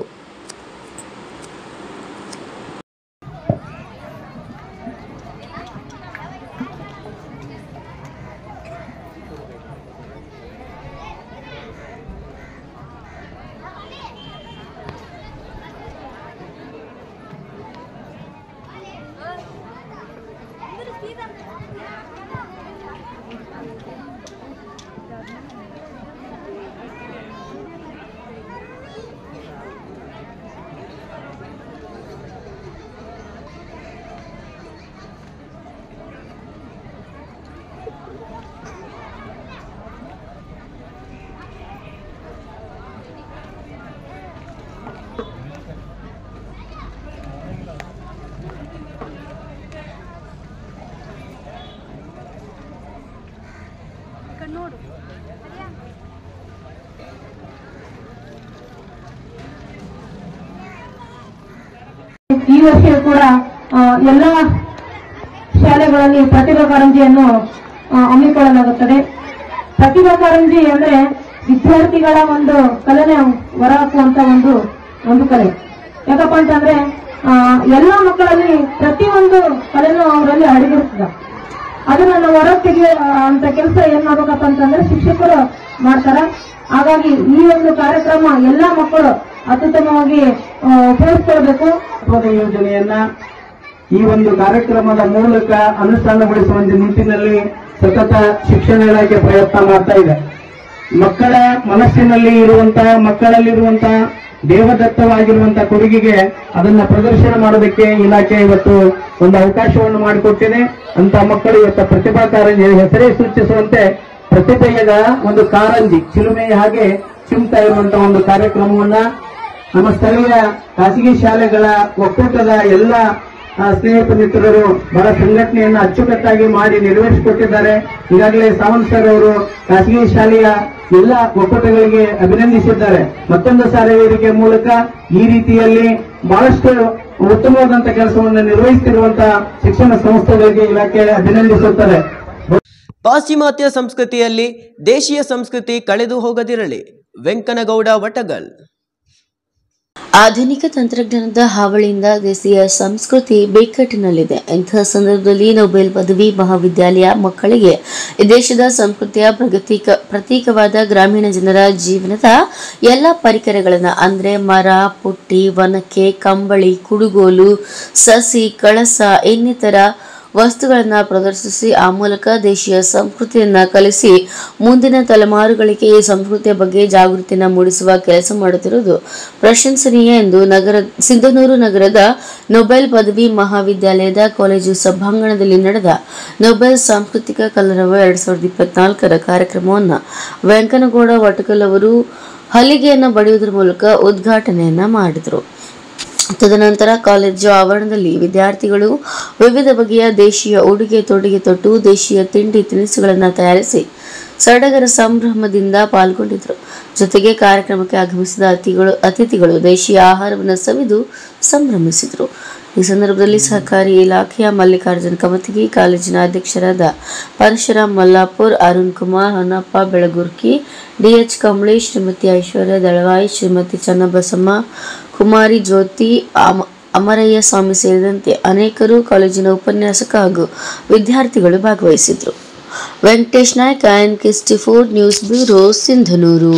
ಈ ವರ್ಷ ಕೂಡ ಆ, ಎಲ್ಲ ಶಾಲೆಗಳಲ್ಲಿ ಪ್ರತಿಭಾ ಕಾರಂಜಿಯನ್ನು ಆ, ಹಮ್ಮಿಕೊಳ್ಳಲಾಗುತ್ತದೆ ಪ್ರತಿಭಾ ಕಾರಂಜಿ ಅಂದ್ರೆ ವಿದ್ಯಾರ್ಥಿಗಳ ಒಂದು ಕಲೆನೆ ಹೊರಹಾಕುವಂತ ಒಂದು ಒಂದು ಕಲೆ ಯಾಕಪ್ಪ ಅಂತಂದ್ರೆ ಆ, ಎಲ್ಲಾ ಮಕ್ಕಳಲ್ಲಿ ಪ್ರತಿಯೊಂದು ಕಲೆನೂ ಅವರಲ್ಲಿ ಅಡಗಿರ್ತದ ಅದನ್ನ ನಾವು ಹೊರ ತೆಗೆಯ ಅಂತ ಕೆಲಸ ಏನ್ ಮಾಡ್ಬೇಕಪ್ಪ ಅಂತಂದ್ರೆ ಶಿಕ್ಷಕರು ಮಾಡ್ತಾರ ಹಾಗಾಗಿ ಈ ಒಂದು ಕಾರ್ಯಕ್ರಮ ಎಲ್ಲಾ ಮಕ್ಕಳು ಅತ್ಯುತ್ತಮವಾಗಿ ಆ, ಉಪಯೋಗಿಸ್ಕೊಳ್ಬೇಕು ಪದ ಯೋಜನೆಯನ್ನ ಈ ಒಂದು ಕಾರ್ಯಕ್ರಮದ ಮೂಲಕ ಅನುಷ್ಠಾನಗೊಳಿಸುವ ನಿಟ್ಟಿನಲ್ಲಿ ಸತತ ಶಿಕ್ಷಣ ಇಲಾಖೆ ಪ್ರಯತ್ನ ಮಾಡ್ತಾ ಇದೆ ಮಕ್ಕಳ ಮನಸ್ಸಿನಲ್ಲಿ ಇರುವಂತಹ ಮಕ್ಕಳಲ್ಲಿರುವಂತಹ ದೇವದತ್ತವಾಗಿರುವಂತಹ ಕೊಡುಗೆಗೆ ಅದನ್ನ ಪ್ರದರ್ಶನ ಮಾಡೋದಕ್ಕೆ ಇಲಾಖೆ ಇವತ್ತು ಒಂದು ಅವಕಾಶವನ್ನು ಮಾಡಿಕೊಟ್ಟಿದೆ ಅಂತ ಮಕ್ಕಳು ಇವತ್ತು ಪ್ರತಿಭಾ ಕಾರಂಜಿ ಹೆಸರೇ ಸೂಚಿಸುವಂತೆ ಪ್ರತಿಭೆಯ ಒಂದು ಕಾರಂಜಿ ಚಿಲುಮೆ ಹಾಗೆ ಚಿಮ್ತಾ ಇರುವಂತಹ ಒಂದು ಕಾರ್ಯಕ್ರಮವನ್ನ ನಮ್ಮ ಸ್ಥಳೀಯ ಖಾಸಗಿ ಶಾಲೆಗಳ ಒಕ್ಕೂಟದ ಎಲ್ಲ ಆ, ಸ್ನೇಹಿತ ಮಿತ್ರರು ಬಹಳ ಸಂಘಟನೆಯನ್ನ ಅಚ್ಚುಕಟ್ಟಾಗಿ ಮಾಡಿ ನೆರವೇರಿಸಿಕೊಟ್ಟಿದ್ದಾರೆ ಈಗಾಗಲೇ ಸಾವಂತ್ ಸರ್ ಅವರು ಖಾಸಗಿ ಶಾಲೆಯ ಎಲ್ಲ ಒಕ್ಕೂಟಗಳಿಗೆ ಅಭಿನಂದಿಸಿದ್ದಾರೆ ಮತ್ತೊಂದು ಸಾರಿ ವೇದಿಕೆ ಮೂಲಕ ಈ ರೀತಿಯಲ್ಲಿ ಬಹಳಷ್ಟು ಉತ್ತಮವಾದಂತಹ ಕೆಲಸವನ್ನು ನಿರ್ವಹಿಸುತ್ತಿರುವಂತಹ ಶಿಕ್ಷಣ ಸಂಸ್ಥೆಗಳಿಗೆ ಇಲಾಖೆ ಅಭಿನಂದಿಸುತ್ತದೆ ಪಾಶ್ಚಿಮಾತ್ಯ ಸಂಸ್ಕೃತಿಯಲ್ಲಿ ದೇಶೀಯ ಸಂಸ್ಕೃತಿ ಕಳೆದು ಹೋಗದಿರಲಿ ವೆಂಕನಗೌಡ ವಟಗಲ್ ಆಧುನಿಕ ತಂತ್ರಜ್ಞಾನದ ಹಾವಳಿಯಿಂದ ದೇಶೀಯ ಸಂಸ್ಕೃತಿ ಬಿಕ್ಕಟ್ಟಿನಲ್ಲಿದೆ ಇಂತಹ ಸಂದರ್ಭದಲ್ಲಿ ನೊಬೆಲ್ ಪದವಿ ಮಹಾವಿದ್ಯಾಲಯ ಮಕ್ಕಳಿಗೆ ಈ ದೇಶದ ಸಂಸ್ಕೃತಿಯ ಪ್ರಗತಿಕ ಪ್ರತೀಕವಾದ ಗ್ರಾಮೀಣ ಜನರ ಜೀವನದ ಎಲ್ಲ ಪರಿಕರಗಳನ್ನು ಅಂದರೆ ಮರ ಪುಟ್ಟಿ ವನಕೆ ಕಂಬಳಿ ಕುಡುಗೋಲು ಸಸಿ ಕಳಸ ಇನ್ನಿತರ ವಸ್ತುಗಳನ್ನು ಪ್ರದರ್ಶಿಸಿ ಆ ಮೂಲಕ ದೇಶೀಯ ಸಂಸ್ಕೃತಿಯನ್ನ ಕಲಿಸಿ ಮುಂದಿನ ತಲೆಮಾರುಗಳಿಗೆ ಈ ಸಂಸ್ಕೃತಿಯ ಬಗ್ಗೆ ಜಾಗೃತಿಯನ್ನು ಮೂಡಿಸುವ ಕೆಲಸ ಮಾಡುತ್ತಿರುವುದು ಪ್ರಶಂಸನೀಯ ಎಂದು ನಗರ ಸಿಂಧನೂರು ನಗರದ ನೊಬೆಲ್ ಪದವಿ ಮಹಾವಿದ್ಯಾಲಯದ ಕಾಲೇಜು ಸಭಾಂಗಣದಲ್ಲಿ ನಡೆದ ನೊಬೆಲ್ ಸಾಂಸ್ಕೃತಿಕ ಕಲರವ ಎರಡ್ ಸಾವಿರದ ಇಪ್ಪತ್ನಾಲ್ಕರ ಕಾರ್ಯಕ್ರಮವನ್ನು ವೆಂಕನಗೌಡ ವಟಕಲ್ ಅವರು ಹಲಿಗೆಯನ್ನು ಬಡಿಯುವುದರ ಮೂಲಕ ಉದ್ಘಾಟನೆಯನ್ನ ಮಾಡಿದರು ತದನಂತರ ಕಾಲೇಜು ಆವರಣದಲ್ಲಿ ವಿದ್ಯಾರ್ಥಿಗಳು ವಿವಿಧ ಬಗೆಯ ದೇಶೀಯ ಉಡುಗೆ ತೊಡುಗೆ ತೊಟ್ಟು ದೇಶೀಯ ತಿಂಡಿ ತಿನಿಸುಗಳನ್ನು ತಯಾರಿಸಿ ಸಡಗರ ಸಂಭ್ರಮದಿಂದ ಪಾಲ್ಗೊಂಡಿದ್ದರು ಜೊತೆಗೆ ಕಾರ್ಯಕ್ರಮಕ್ಕೆ ಆಗಮಿಸಿದ ಅತಿಥಿಗಳು ಅತಿಥಿಗಳು ದೇಶೀಯ ಆಹಾರವನ್ನು ಸವಿದು ಸಂಭ್ರಮಿಸಿದರು ಈ ಸಂದರ್ಭದಲ್ಲಿ ಸಹಕಾರಿ ಇಲಾಖೆಯ ಮಲ್ಲಿಕಾರ್ಜುನ ಕಮತಗಿ ಕಾಲೇಜಿನ ಅಧ್ಯಕ್ಷರಾದ ಪರಶುರಾಮ್ ಮಲ್ಲಾಪುರ್ ಅರುಣ್ ಕುಮಾರ್ ಹೊನ್ನಪ್ಪ ಬೆಳಗುರ್ಕಿ ಡಿಎಚ್ ಕಂಬಳೇಶ್ ಶ್ರೀಮತಿ ಐಶ್ವರ್ಯ ದಳವಾಯಿ ಶ್ರೀಮತಿ ಚನ್ನಬಸಮ್ಮ ಕುಮಾರಿ ಜ್ಯೋತಿ ಅಮ ಅಮರಯ್ಯ ಸ್ವಾಮಿ ಸೇರಿದಂತೆ ಅನೇಕರು ಕಾಲೇಜಿನ ಉಪನ್ಯಾಸಕ ಹಾಗೂ ವಿದ್ಯಾರ್ಥಿಗಳು ಭಾಗವಹಿಸಿದ್ರು Venkatesh Nayka N KST four news bureau Sindhanur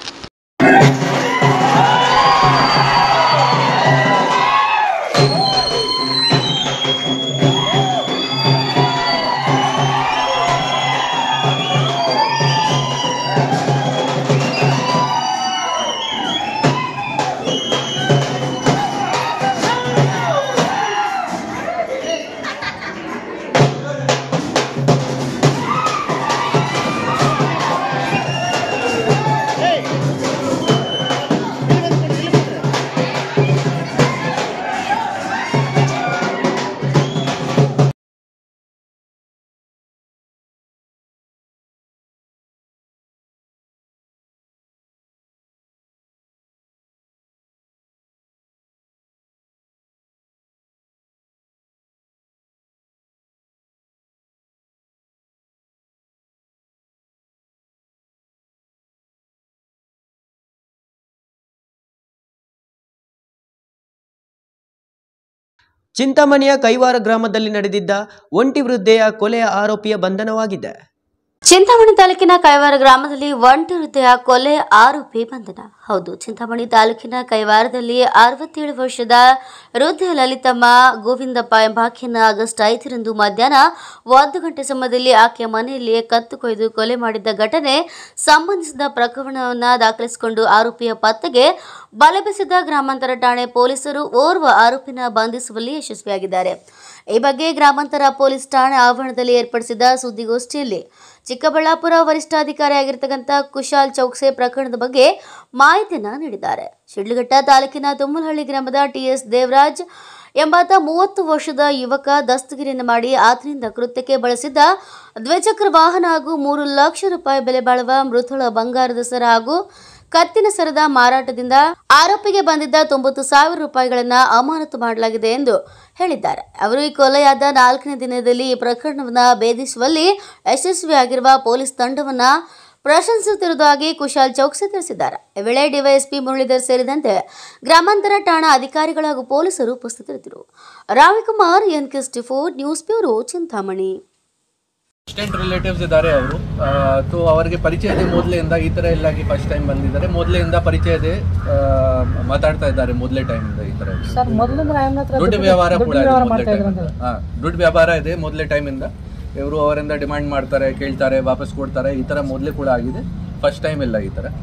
ಚಿಂತಾಮಣಿಯ ಕೈವಾರ ಗ್ರಾಮದಲ್ಲಿ ನಡೆದಿದ್ದ ಒಂಟಿ ವೃದ್ಧೆಯ ಕೊಲೆಯ ಆರೋಪಿಯ ಬಂಧನವಾಗಿದೆ ಚಿಂತಾಮಣಿ ತಾಲೂಕಿನ ಕೈವಾರ ಗ್ರಾಮದಲ್ಲಿ ಒಂಟಿ ವೃದ್ಧೆಯ ಕೊಲೆ ಆರೋಪಿ ಬಂಧನ ಹೌದು ಚಿಂತಾಮಣಿ ತಾಲೂಕಿನ ಕೈವಾರದಲ್ಲಿ ಅರವತ್ತೇಳು ವರ್ಷದ ವೃದ್ಧೆ ಲಲಿತಮ್ಮ ಗೋವಿಂದಪ್ಪ ಎಂಬಾಕೆಯನ್ನು ಆಗಸ್ಟ್ ಐದರಂದು ಮಧ್ಯಾಹ್ನ ಒಂದು ಗಂಟೆ ಸಮಯದಲ್ಲಿ ಆಕೆಯ ಮನೆಯಲ್ಲಿಯೇ ಕತ್ತು ಕೊಯ್ದು ಕೊಲೆ ಮಾಡಿದ್ದ ಘಟನೆ ಸಂಬಂಧಿಸಿದ ಪ್ರಕರಣವನ್ನು ದಾಖಲಿಸಿಕೊಂಡು ಆರೋಪಿಯ ಪತ್ತೆಗೆ ಬಲೆ ಬೀಸಿದ ಗ್ರಾಮಾಂತರ ಠಾಣೆ ಪೊಲೀಸರು ಓರ್ವ ಆರೋಪಿನ ಬಂಧಿಸುವಲ್ಲಿ ಯಶಸ್ವಿಯಾಗಿದ್ದಾರೆ ಈ ಬಗ್ಗೆ ಗ್ರಾಮಾಂತರ ಪೊಲೀಸ್ ಠಾಣೆ ಆವರಣದಲ್ಲಿ ಏರ್ಪಡಿಸಿದ ಸುದ್ದಿಗೋಷ್ಠಿಯಲ್ಲಿ ಚಿಕ್ಕಬಳ್ಳಾಪುರ ವರಿಷ್ಠಾಧಿಕಾರಿಯಾಗಿರ್ತಕ್ಕಂಥ ಕುಶಾಲ್ ಚೌಕ್ಸೆ ಪ್ರಕರಣದ ಬಗ್ಗೆ ಮಾಹಿತಿಯನ್ನ ನೀಡಿದ್ದಾರೆ ಶಿಡ್ಲಘಟ್ಟ ತಾಲೂಕಿನ ತುಮ್ಮಲಹಳ್ಳಿ ಗ್ರಾಮದ ಟಿಎಸ್ ದೇವರಾಜ್ ಎಂಬಾತ ಮೂವತ್ತು ವರ್ಷದ ಯುವಕ ದಸ್ತಗಿರಿಯನ್ನು ಮಾಡಿ ಆತನಿಂದ ಕೃತ್ಯಕ್ಕೆ ಬಳಸಿದ್ದ ದ್ವಿಚಕ್ರ ವಾಹನ ಹಾಗೂ ಮೂರು ಲಕ್ಷ ರೂಪಾಯಿ ಬೆಲೆ ಬಾಳುವ ಮೃತಳ ಬಂಗಾರದ ಸರ ಹಾಗೂ ಕತ್ತಿನ ಸರದ ಮಾರಾಟದಿಂದ ಆರೋಪಿಗೆ ಬಂದಿದ್ದ ತೊಂಬತ್ತು ಸಾವಿರ ರೂಪಾಯಿಗಳನ್ನ ಅಮಾನತು ಮಾಡಲಾಗಿದೆ ಎಂದು ಹೇಳಿದ್ದಾರೆ ಅವರು ಈ ಕೊಲೆಯಾದ ನಾಲ್ಕನೇ ದಿನದಲ್ಲಿ ಈ ಪ್ರಕರಣವನ್ನ ಭೇದಿಸುವಲ್ಲಿ ಯಶಸ್ವಿಯಾಗಿರುವ ಪೊಲೀಸ್ ತಂಡವನ್ನ ಪ್ರಶಂಸಿಸುತ್ತಿರುವುದಾಗಿ ಕುಶಾಲ್ ಚೌಕ್ಸಿ ತಿಳಿಸಿದ್ದಾರೆ ಈ ವೇಳೆ ಡಿವೈಎಸ್ಪಿ ಮುರಳೀಧರ್ ಸೇರಿದಂತೆ ಗ್ರಾಮಾಂತರ ಠಾಣಾ ಅಧಿಕಾರಿಗಳು ಹಾಗೂ ಪೊಲೀಸರು ಉಪಸ್ಥಿತರಿದ್ದರು Ravikumar N four news bureau Chintamani assistant relatives ಇದ್ದಾರೆ ಅವರು ಸೊ ಅವರಿಗೆ ಪರಿಚಯ ಇದೆ ಮೊದಲೆಯಿಂದ ಈ ಥರ ಎಲ್ಲಾಗಿ ಫಸ್ಟ್ ಟೈಮ್ ಬಂದಿದ್ದಾರೆ ಮೊದಲೆಯಿಂದ ಪರಿಚಯ ಇದೆ ಆ, ಮಾತಾಡ್ತಾ ಇದ್ದಾರೆ ಮೊದಲೇ ಟೈಮಿಂದ ಈ ಥರ ಸರ್ ಮೊದಲಿಂದ ರಾಯಣ್ಣ ಹತ್ರ ದುಡ್ಡು ವ್ಯವಹಾರ ದುಡ್ಡು ಕೂಡ ಇದೆ ವ್ಯವಹಾರ ಮೊದಲೇ ಮಾಡ್ತಾ ಇದ್ರು time ಅಂತ ಇಂದ. ಹಾ ದುಡ್ಡು ವ್ಯವಹಾರ ಇದೆ ಮೊದಲೇ ಟೈಮಿಂದ ಇವರು ಅವರಿಂದ ಡಿಮ್ಯಾಂಡ್ ಮಾಡ್ತಾರೆ ಕೇಳ್ತಾರೆ ವಾಪಸ್ ಕೊಡ್ತಾರೆ ಈ ಥರ ಮೊದಲೇ ಕೂಡ ಆಗಿದೆ ಫಸ್ಟ್ ಟೈಮ್ ಇಲ್ಲ ಈ ಥರ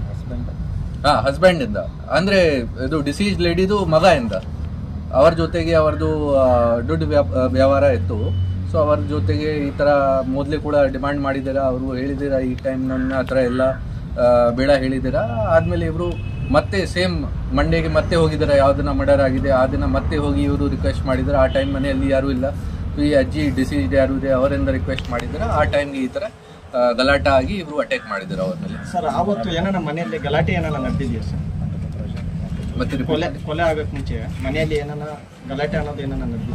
ಹಾ ಹಸ್ಬೆಂಡ್ ಇಂದ ಅಂದ್ರೆ ಇದು ಡಿಸೀಸ್ ಲೇಡಿದು ಮಗ ಇಂದ ಅವರ ಜೊತೆಗೆ ಅವರದು ದುಡ್ಡು ವ್ಯಾಪ್- ವ್ಯವಹಾರ ಇತ್ತು ಸೊ ಅವರ ಜೊತೆಗೆ ಈ ತರ ಮೊದಲೇ ಕೂಡ ಡಿಮಾಂಡ್ ಮಾಡಿದ್ದೀರಾ ಅವರು ಹೇಳಿದ್ದೀರಾ ಈ ಟೈಮ್ ನನ್ನ ಹತ್ರ ಎಲ್ಲ ಆ, ಬೇಡ ಹೇಳಿದ್ದೀರಾ ಆದ್ಮೇಲೆ ಇವರು ಮತ್ತೆ ಸೇಮ್ ಮಂಡೇಗೆ ಮತ್ತೆ ಹೋಗಿದ್ದಾರೆ ಯಾವ್ದನ್ನ ಮರ್ಡರ್ ಆಗಿದೆ ಆ ದಿನ ಮತ್ತೆ ಹೋಗಿ ಇವರು ರಿಕ್ವೆಸ್ಟ್ ಮಾಡಿದ್ದಾರೆ ಆ ಟೈಮ್ ಮನೆಯಲ್ಲಿ ಯಾರು ಇಲ್ಲ ಈ ಅಜ್ಜಿ ಡಿಸೀಸ್ ಯಾರು ಇದೆ ಅವರಿಂದ ರಿಕ್ವೆಸ್ಟ್ ಮಾಡಿದ್ದಾರೆ ಆ ಟೈಮ್ಗೆ ಈ ತರ ಆ, ಗಲಾಟ ಆಗಿ ಇವರು ಅಟ್ಯಾಕ್ ಮಾಡಿದ್ದಾರೆ ಅವ್ರ ಮೇಲೆ ಸರ್ ಆವತ್ತು ಏನಾರ ಮನೆಯಲ್ಲಿ ಗಲಾಟೆ ಏನಾರ ನಡೆದಿದೆಯಾ ಸರ್ ಮತ್ತೆ ಕೊಲೆ ಕೊಲೆ ಆಗಕ್ ಮುಂಚೆ ಮನೆಯಲ್ಲಿ ಏನಾನ ಗಲಾಟೆ ಅನ್ನೋದು ಏನಾನ ನಡೆದಿದೆ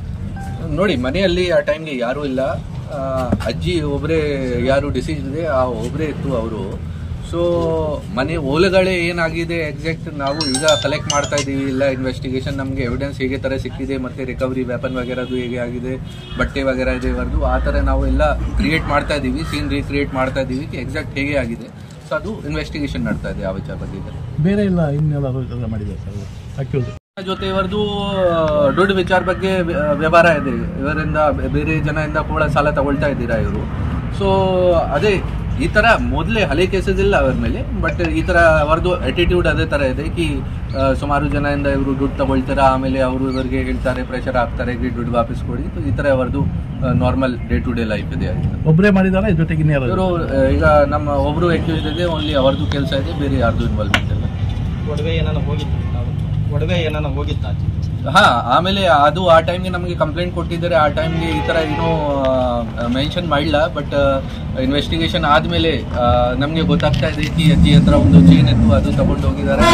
ನೋಡಿ ಮನೆಯಲ್ಲಿ ಆ ಟೈಮ್ಗೆ ಯಾರೂ ಇಲ್ಲ ಆ, ಅಜ್ಜಿ ಒಬ್ಬರೇ ಯಾರು ಡಿಸೀಸ್ ಇದೆ ಆ ಒಬ್ಬರೇ ಇತ್ತು ಅವರು ಸೊ ಮನೆ ಒಳಗಡೆ ಏನಾಗಿದೆ ಎಕ್ಸಾಕ್ಟ್ ನಾವು ಈಗ ಕಲೆಕ್ಟ್ ಮಾಡ್ತಾ ಇದ್ದೀವಿ ಇಲ್ಲ ಇನ್ವೆಸ್ಟಿಗೇಷನ್ ನಮಗೆ ಎವಿಡೆನ್ಸ್ ಹೇಗೆ ಥರ ಸಿಕ್ಕಿದೆ ಮತ್ತೆ ರಿಕವರಿ ವೆಪನ್ ವಗೇರದು ಹೇಗೆ ಆಗಿದೆ ಬಟ್ಟೆ ವಗೇರ ಇದೆ ಇವರದು ಆ ಥರ ನಾವು ಎಲ್ಲ ಕ್ರಿಯೇಟ್ ಮಾಡ್ತಾ ಇದ್ದೀವಿ ಸೀನ್ ರೀಕ್ರಿಯೇಟ್ ಮಾಡ್ತಾ ಇದ್ದೀವಿ ಎಕ್ಸಾಕ್ಟ್ ಹೇಗೆ ಆಗಿದೆ ಸೊ ಅದು ಇನ್ವೆಸ್ಟಿಗೇಷನ್ ನಡ್ತಾ ಇದೆ ಆ ವಿಚಾರ ಬಗ್ಗೆ ಈಗ ಬೇರೆ ಇಲ್ಲ ಇನ್ನೆಲ್ಲ ಮಾಡಿದೆ ಸರ್ ಅಕ್ಯೂಸ್ ಜೊತೆ ಇವರದು ದುಡ್ಡು ವಿಚಾರ ಬಗ್ಗೆ ವ್ಯ- ವ್ಯವಹಾರ ಇದೆ ಇವರಿಂದ ಬೇರೆ ಜನರಿಂದ ಕೂಡ ಸಾಲ ತಗೊಳ್ತಾ ಇದ್ದೀರಾ ಇವರು ಸೊ ಅದೇ ಈ ತರ ಮೊದಲೇ ಹಳೆ ಕೇಸಸ್ ಇಲ್ಲ ಅವರ ಮೇಲೆ ಬಟ್ ಈ ತರ ಅವರದು ಅಟಿಟ್ಯೂಡ್ ಅದೇ ತರ ಇದೆ ಕಿ ಆ, ಸುಮಾರು ಜನದಿಂದ ಇವರು ದುಡ್ಡು ತಗೊಳ್ತಾರೆ ಆಮೇಲೆ ಅವರು ಇವರಿಗೆ ಹೇಳ್ತಾರೆ ಪ್ರೆಷರ್ ಹಾಕ್ತಾರೆ ಕಿ ದುಡ್ಡು ವಾಪಸ್ ಕೊಡಿ So, ಈ ತರ ಅವರದು normal day to day life ಇದೆ ಒಬ್ಬರೇ ಮಾಡಿದಾರ ಜೊತೆಗೆ ಇನ್ಯಾರು ಇವರು ಈಗ ನಮ್ಮ ಒಬ್ರು ಅಕ್ಯೂಸ್ಡ್ ಇದೆ ಓನ್ಲಿ ಅವರದು ಕೆಲಸ ಇದೆ ಬೇರೆ ಯಾರ್ದು ಇನ್ವಾಲ್ವ್ಮೆಂಟ್ ಇಲ್ಲ ಒಡವೆ ಏನಾನ ಹೋಗಿತ್ತು ಒಡವೆ ಏನಾನ ಹೋಗಿತ್ತ ಹಾ ಆಮೇಲೆ ಅದು ಆ ಟೈಮ್ಗೆ ನಮಗೆ ಕಂಪ್ಲೇಂಟ್ ಕೊಟ್ಟಿದ್ದಾರೆ ಆ ಟೈಮ್ಗೆ ಈ ತರ ಏನೋ ಮೆನ್ಷನ್ ಮಾಡಿಲ್ಲ ಬಟ್ ಇನ್ವೆಸ್ಟಿಗೇಷನ್ ಆದ್ಮೇಲೆ ಆ, ನಮ್ಗೆ ಗೊತ್ತಾಗ್ತಾ ಇದೆ ಕಿ ಅಜ್ಜಿ ಹತ್ರ ಒಂದು ಚೇನ್ ಇತ್ತು ಅದು ತಗೊಂಡು ಹೋಗಿದ್ದಾರೆ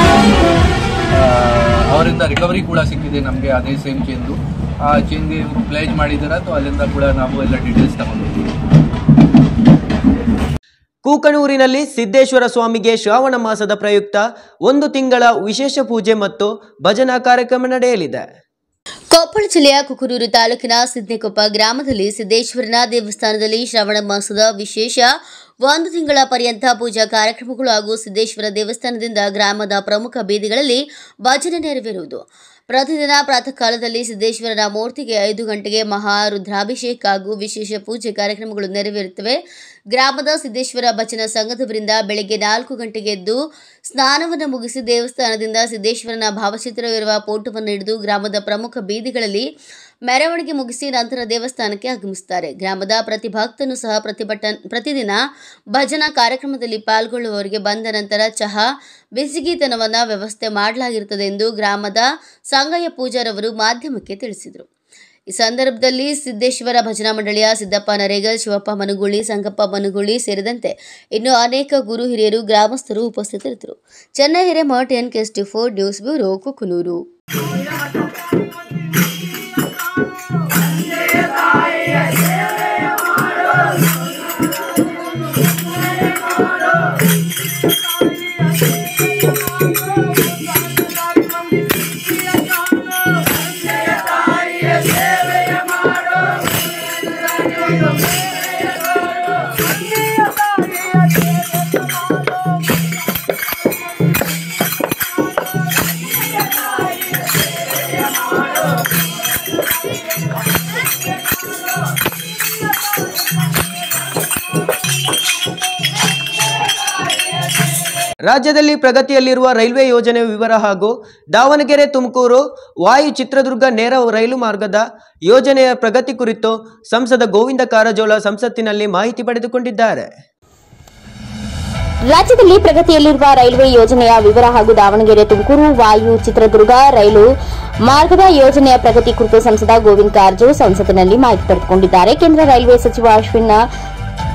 ಆ, ಅವರಿಂದ ರಿಕವರಿ ಕೂಡ ಸಿಕ್ಕಿದೆ ನಮಗೆ ಅದೇ ಸೇಮ್ ಚೇನ್ದು ಆ ಚೇನ್ಗೆ ಪ್ಲೇಜ್ ಮಾಡಿದ್ದಾರೆ ಅಥವಾ ಅಲ್ಲಿಂದ ಕೂಡ ನಾವು ಎಲ್ಲ ಡೀಟೇಲ್ಸ್ ತಗೊಂಡು ಹೋಗಿದ್ದೀವಿ ಕೂಕಣೂರಿನಲ್ಲಿ ಸಿದ್ದೇಶ್ವರ ಸ್ವಾಮಿಗೆ ಶ್ರಾವಣ ಮಾಸದ ಪ್ರಯುಕ್ತ ಒಂದು ತಿಂಗಳ ವಿಶೇಷ ಪೂಜೆ ಮತ್ತು ಭಜನಾ ಕಾರ್ಯಕ್ರಮ ನಡೆಯಲಿದೆ ಕೊಪ್ಪಳ ಜಿಲ್ಲೆಯ ಕುಕನೂರು ತಾಲೂಕಿನ ಸಿದ್ನೆಕೊಪ್ಪ ಗ್ರಾಮದಲ್ಲಿ ಸಿದ್ದೇಶ್ವರನ ದೇವಸ್ಥಾನದಲ್ಲಿ ಶ್ರಾವಣ ಮಾಸದ ವಿಶೇಷ ಒಂದು ತಿಂಗಳ ಪರ್ಯಂತ ಪೂಜಾ ಕಾರ್ಯಕ್ರಮಗಳು ಹಾಗೂ ಸಿದ್ದೇಶ್ವರ ದೇವಸ್ಥಾನದಿಂದ ಗ್ರಾಮದ ಪ್ರಮುಖ ಬೀದಿಗಳಲ್ಲಿ ಭಜನೆ ನೆರವೇರುವುದು ಪ್ರತಿದಿನ ಪ್ರಾತಃ ಕಾಲದಲ್ಲಿ ಸಿದ್ದೇಶ್ವರನ ಮೂರ್ತಿಗೆ ಐದು ಗಂಟೆಗೆ ಮಹಾ ರುದ್ರಾಭಿಷೇಕ ಹಾಗೂ ವಿಶೇಷ ಪೂಜೆ ಕಾರ್ಯಕ್ರಮಗಳು ನೆರವೇರುತ್ತವೆ ಗ್ರಾಮದ ಸಿದ್ದೇಶ್ವರ ಭಜನಾ ಸಂಘದವರಿಂದ ಬೆಳಗ್ಗೆ ನಾಲ್ಕು ಗಂಟೆಗೆ ಎದ್ದು ಸ್ನಾನವನ್ನು ಮುಗಿಸಿ ದೇವಸ್ಥಾನದಿಂದ ಸಿದ್ದೇಶ್ವರನ ಭಾವಚಿತ್ರವಿರುವ ಫೋಟೋವನ್ನು ಹಿಡಿದು ಗ್ರಾಮದ ಪ್ರಮುಖ ಬೀದಿಗಳಲ್ಲಿ ಮೆರವಣಿಗೆ ಮುಗಿಸಿ ನಂತರ ದೇವಸ್ಥಾನಕ್ಕೆ ಆಗಮಿಸುತ್ತಾರೆ ಗ್ರಾಮದ ಪ್ರತಿ ಭಕ್ತನು ಸಹ ಪ್ರತಿಭಟನ್ ಪ್ರತಿದಿನ ಭಜನಾ ಕಾರ್ಯಕ್ರಮದಲ್ಲಿ ಪಾಲ್ಗೊಳ್ಳುವವರಿಗೆ ಬಂದ ನಂತರ ಚಹಾ ಬಿಸಿಗೀತನವನ್ನು ವ್ಯವಸ್ಥೆ ಮಾಡಲಾಗಿರುತ್ತದೆ ಎಂದು ಗ್ರಾಮದ ಸಂಗಯ್ಯ ಪೂಜಾರವರು ಮಾಧ್ಯಮಕ್ಕೆ ತಿಳಿಸಿದರು ಈ ಸಂದರ್ಭದಲ್ಲಿ ಸಿದ್ದೇಶ್ವರ ಭಜನಾ ಮಂಡಳಿಯ ಸಿದ್ದಪ್ಪ ನರೇಗಲ್ ಶಿವಪ್ಪ ಮನುಗುಳಿ ಸಂಗಪ್ಪ ಮನುಗುಳಿ ಸೇರಿದಂತೆ ಇನ್ನು ಅನೇಕ ಗುರು ಹಿರಿಯರು ಗ್ರಾಮಸ್ಥರು ಉಪಸ್ಥಿತರಿದ್ದರು Chennai Hiremath N KST four news bureau Kukanur ರಾಜ್ಯದಲ್ಲಿ ಪ್ರಗತಿಯಲ್ಲಿರುವ ರೈಲ್ವೆ ಯೋಜನೆ ವಿವರ ಹಾಗೂ ದಾವಣಗೆರೆ ತುಮಕೂರು ವಾಯು ಚಿತ್ರದುರ್ಗ ನೇರ ರೈಲು ಮಾರ್ಗದ ಯೋಜನೆಯ ಪ್ರಗತಿ ಕುರಿತು ಸಂಸದ ಗೋವಿಂದ ಕಾರಜೋಳ ಸಂಸತ್ತಿನಲ್ಲಿ ಮಾಹಿತಿ ಪಡೆದುಕೊಂಡಿದ್ದಾರೆ ರಾಜ್ಯದಲ್ಲಿ ಪ್ರಗತಿಯಲ್ಲಿರುವ ರೈಲ್ವೆ ಯೋಜನೆಯ ವಿವರ ಹಾಗೂ ದಾವಣಗೆರೆ ತುಮಕೂರು ವಾಯು ಚಿತ್ರದುರ್ಗ ರೈಲು ಮಾರ್ಗದ ಯೋಜನೆಯ ಪ್ರಗತಿ ಕುರಿತು ಸಂಸದ ಗೋವಿಂದ್ ಕಾರಜೋಳ ಸಂಸತ್ತಿನಲ್ಲಿ ಮಾಹಿತಿ ಪಡೆದುಕೊಂಡಿದ್ದಾರೆ ಕೇಂದ್ರ ರೈಲ್ವೆ ಸಚಿವ ಅಶ್ವಿನ್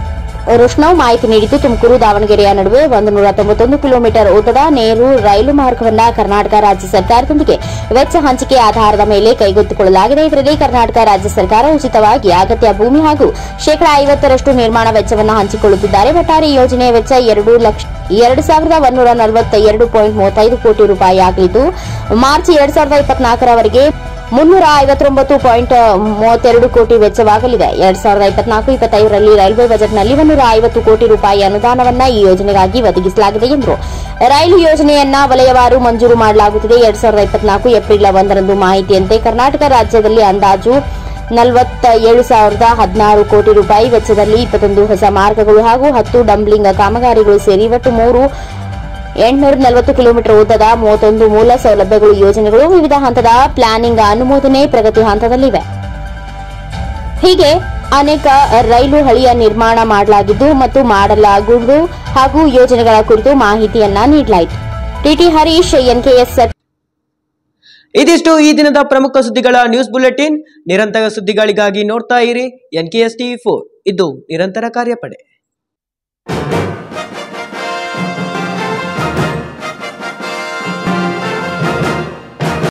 ರುಷ್ಣವ್ ಮಾಹಿತಿ ನೀಡಿದ್ದು ತುಮಕೂರು ದಾವಣಗೆರೆಯ ನಡುವೆ ಒಂದು ನೂರ ತೊಂಬತ್ತೊಂದು ಕಿಲೋಮೀಟರ್ ಉದ್ದದ ನೇರು ರೈಲು ಮಾರ್ಗವನ್ನ ಕರ್ನಾಟಕ ರಾಜ್ಯ ಸರ್ಕಾರದೊಂದಿಗೆ ವೆಚ್ಚ ಹಂಚಿಕೆ ಆಧಾರದ ಮೇಲೆ ಕೈಗೆತ್ತಿಕೊಳ್ಳಲಾಗಿದೆ ಇದರಲ್ಲಿ ಕರ್ನಾಟಕ ರಾಜ್ಯ ಸರ್ಕಾರ ಉಚಿತವಾಗಿ ಅಗತ್ಯ ಭೂಮಿ ಹಾಗೂ ಶೇಕಡಾ ಐವತ್ತರಷ್ಟು ನಿರ್ಮಾಣ ವೆಚ್ಚವನ್ನು ಹಂಚಿಕೊಳ್ಳುತ್ತಿದ್ದಾರೆ ಒಟ್ಟಾರೆ ಈ ಯೋಜನೆಯ ವೆಚ್ಚ ಎರಡು ಲಕ್ಷ ಎರಡು ಸಾವಿರದ ಒಂದೂರ ನಲವತ್ತ ಎರಡು ಪಾಯಿಂಟ್ ಮೂವತ್ತೈದು ಕೋಟಿ ರೂಪಾಯಿ ಆಗಲಿದ್ದು ಮಾರ್ಚ್ ಎರಡ್ ಸಾವಿರದ ಇಪ್ಪತ್ನಾಲ್ಕರವರೆಗೆ ಮುನ್ನೂರ ಐವತ್ತೊಂಬತ್ತು ಪಾಯಿಂಟ್ ಮೂವತ್ತೆರಡು ಕೋಟಿ ವೆಚ್ಚವಾಗಲಿದೆ ಎರಡ್ ಸಾವಿರದ ಇಪ್ಪತ್ನಾಲ್ಕು ಇಪ್ಪತ್ತೈದರಲ್ಲಿ ರೈಲ್ವೆ ಬಜೆಟ್ನಲ್ಲಿ ಒಂದೂರ ಐವತ್ತು ಕೋಟಿ ರೂಪಾಯಿ ಅನುದಾನವನ್ನ ಈ ಯೋಜನೆಗಾಗಿ ಒದಗಿಸಲಾಗಿದೆ ಎಂದರು ರೈಲು ಯೋಜನೆಯನ್ನ ವಲಯವಾರು ಮಂಜೂರು ಮಾಡಲಾಗುತ್ತಿದೆ ಎರಡ್ ಸಾವಿರದ ಇಪ್ಪತ್ನಾಲ್ಕು ಏಪ್ರಿಲ್ ಒಂದರಂದು ಮಾಹಿತಿಯಂತೆ ಕರ್ನಾಟಕ ರಾಜ್ಯದಲ್ಲಿ ಅಂದಾಜು ನಲವತ್ತ ಏಳು ಸಾವಿರದ ಹದಿನಾರು ಕೋಟಿ ರೂಪಾಯಿ ವೆಚ್ಚದಲ್ಲಿ ಇಪ್ಪತ್ತೊಂದು ಹೊಸ ಮಾರ್ಗಗಳು ಹಾಗೂ ಹತ್ತು ಡಂಬ್ಲಿಂಗ್ ಕಾಮಗಾರಿಗಳು ಸೇರಿ ಒಟ್ಟು ಮೂರು ಎಂಟುನೂರ ನಲವತ್ತು ಕಿಲೋಮೀಟರ್ ಉದ್ದದ ಮೂವತ್ತೊಂದು ಮೂಲ ಸೌಲಭ್ಯಗಳು ಯೋಜನೆಗಳು ವಿವಿಧ ಹಂತದ ಪ್ಲಾನಿಂಗ್ ಅನುಮೋದನೆ ಪ್ರಗತಿ ಹಂತದಲ್ಲಿವೆ ಹೀಗೆ ಅನೇಕ ರೈಲು ಹಳಿಯ ನಿರ್ಮಾಣ ಮಾಡಲಾಗಿದ್ದು ಮತ್ತು ಮಾಡಲಾಗುವುದು ಹಾಗೂ ಯೋಜನೆಗಳ ಕುರಿತು ಮಾಹಿತಿಯನ್ನ ನೀಡಲಾಯಿತು ಟಿಟಿ ಹರೀಶ್ ಎನ್ಕೆಎಸ್ ಇದಿಷ್ಟು ಈ ದಿನದ ಪ್ರಮುಖ ಸುದ್ದಿಗಳ ನ್ಯೂಸ್ ಬುಲೆಟಿನ್ ನಿರಂತರ ಸುದ್ದಿಗಳಿಗಾಗಿ ನೋಡ್ತಾ ಇರಿ N K S TV four ಇದು ನಿರಂತರ ಕಾರ್ಯಪಡೆ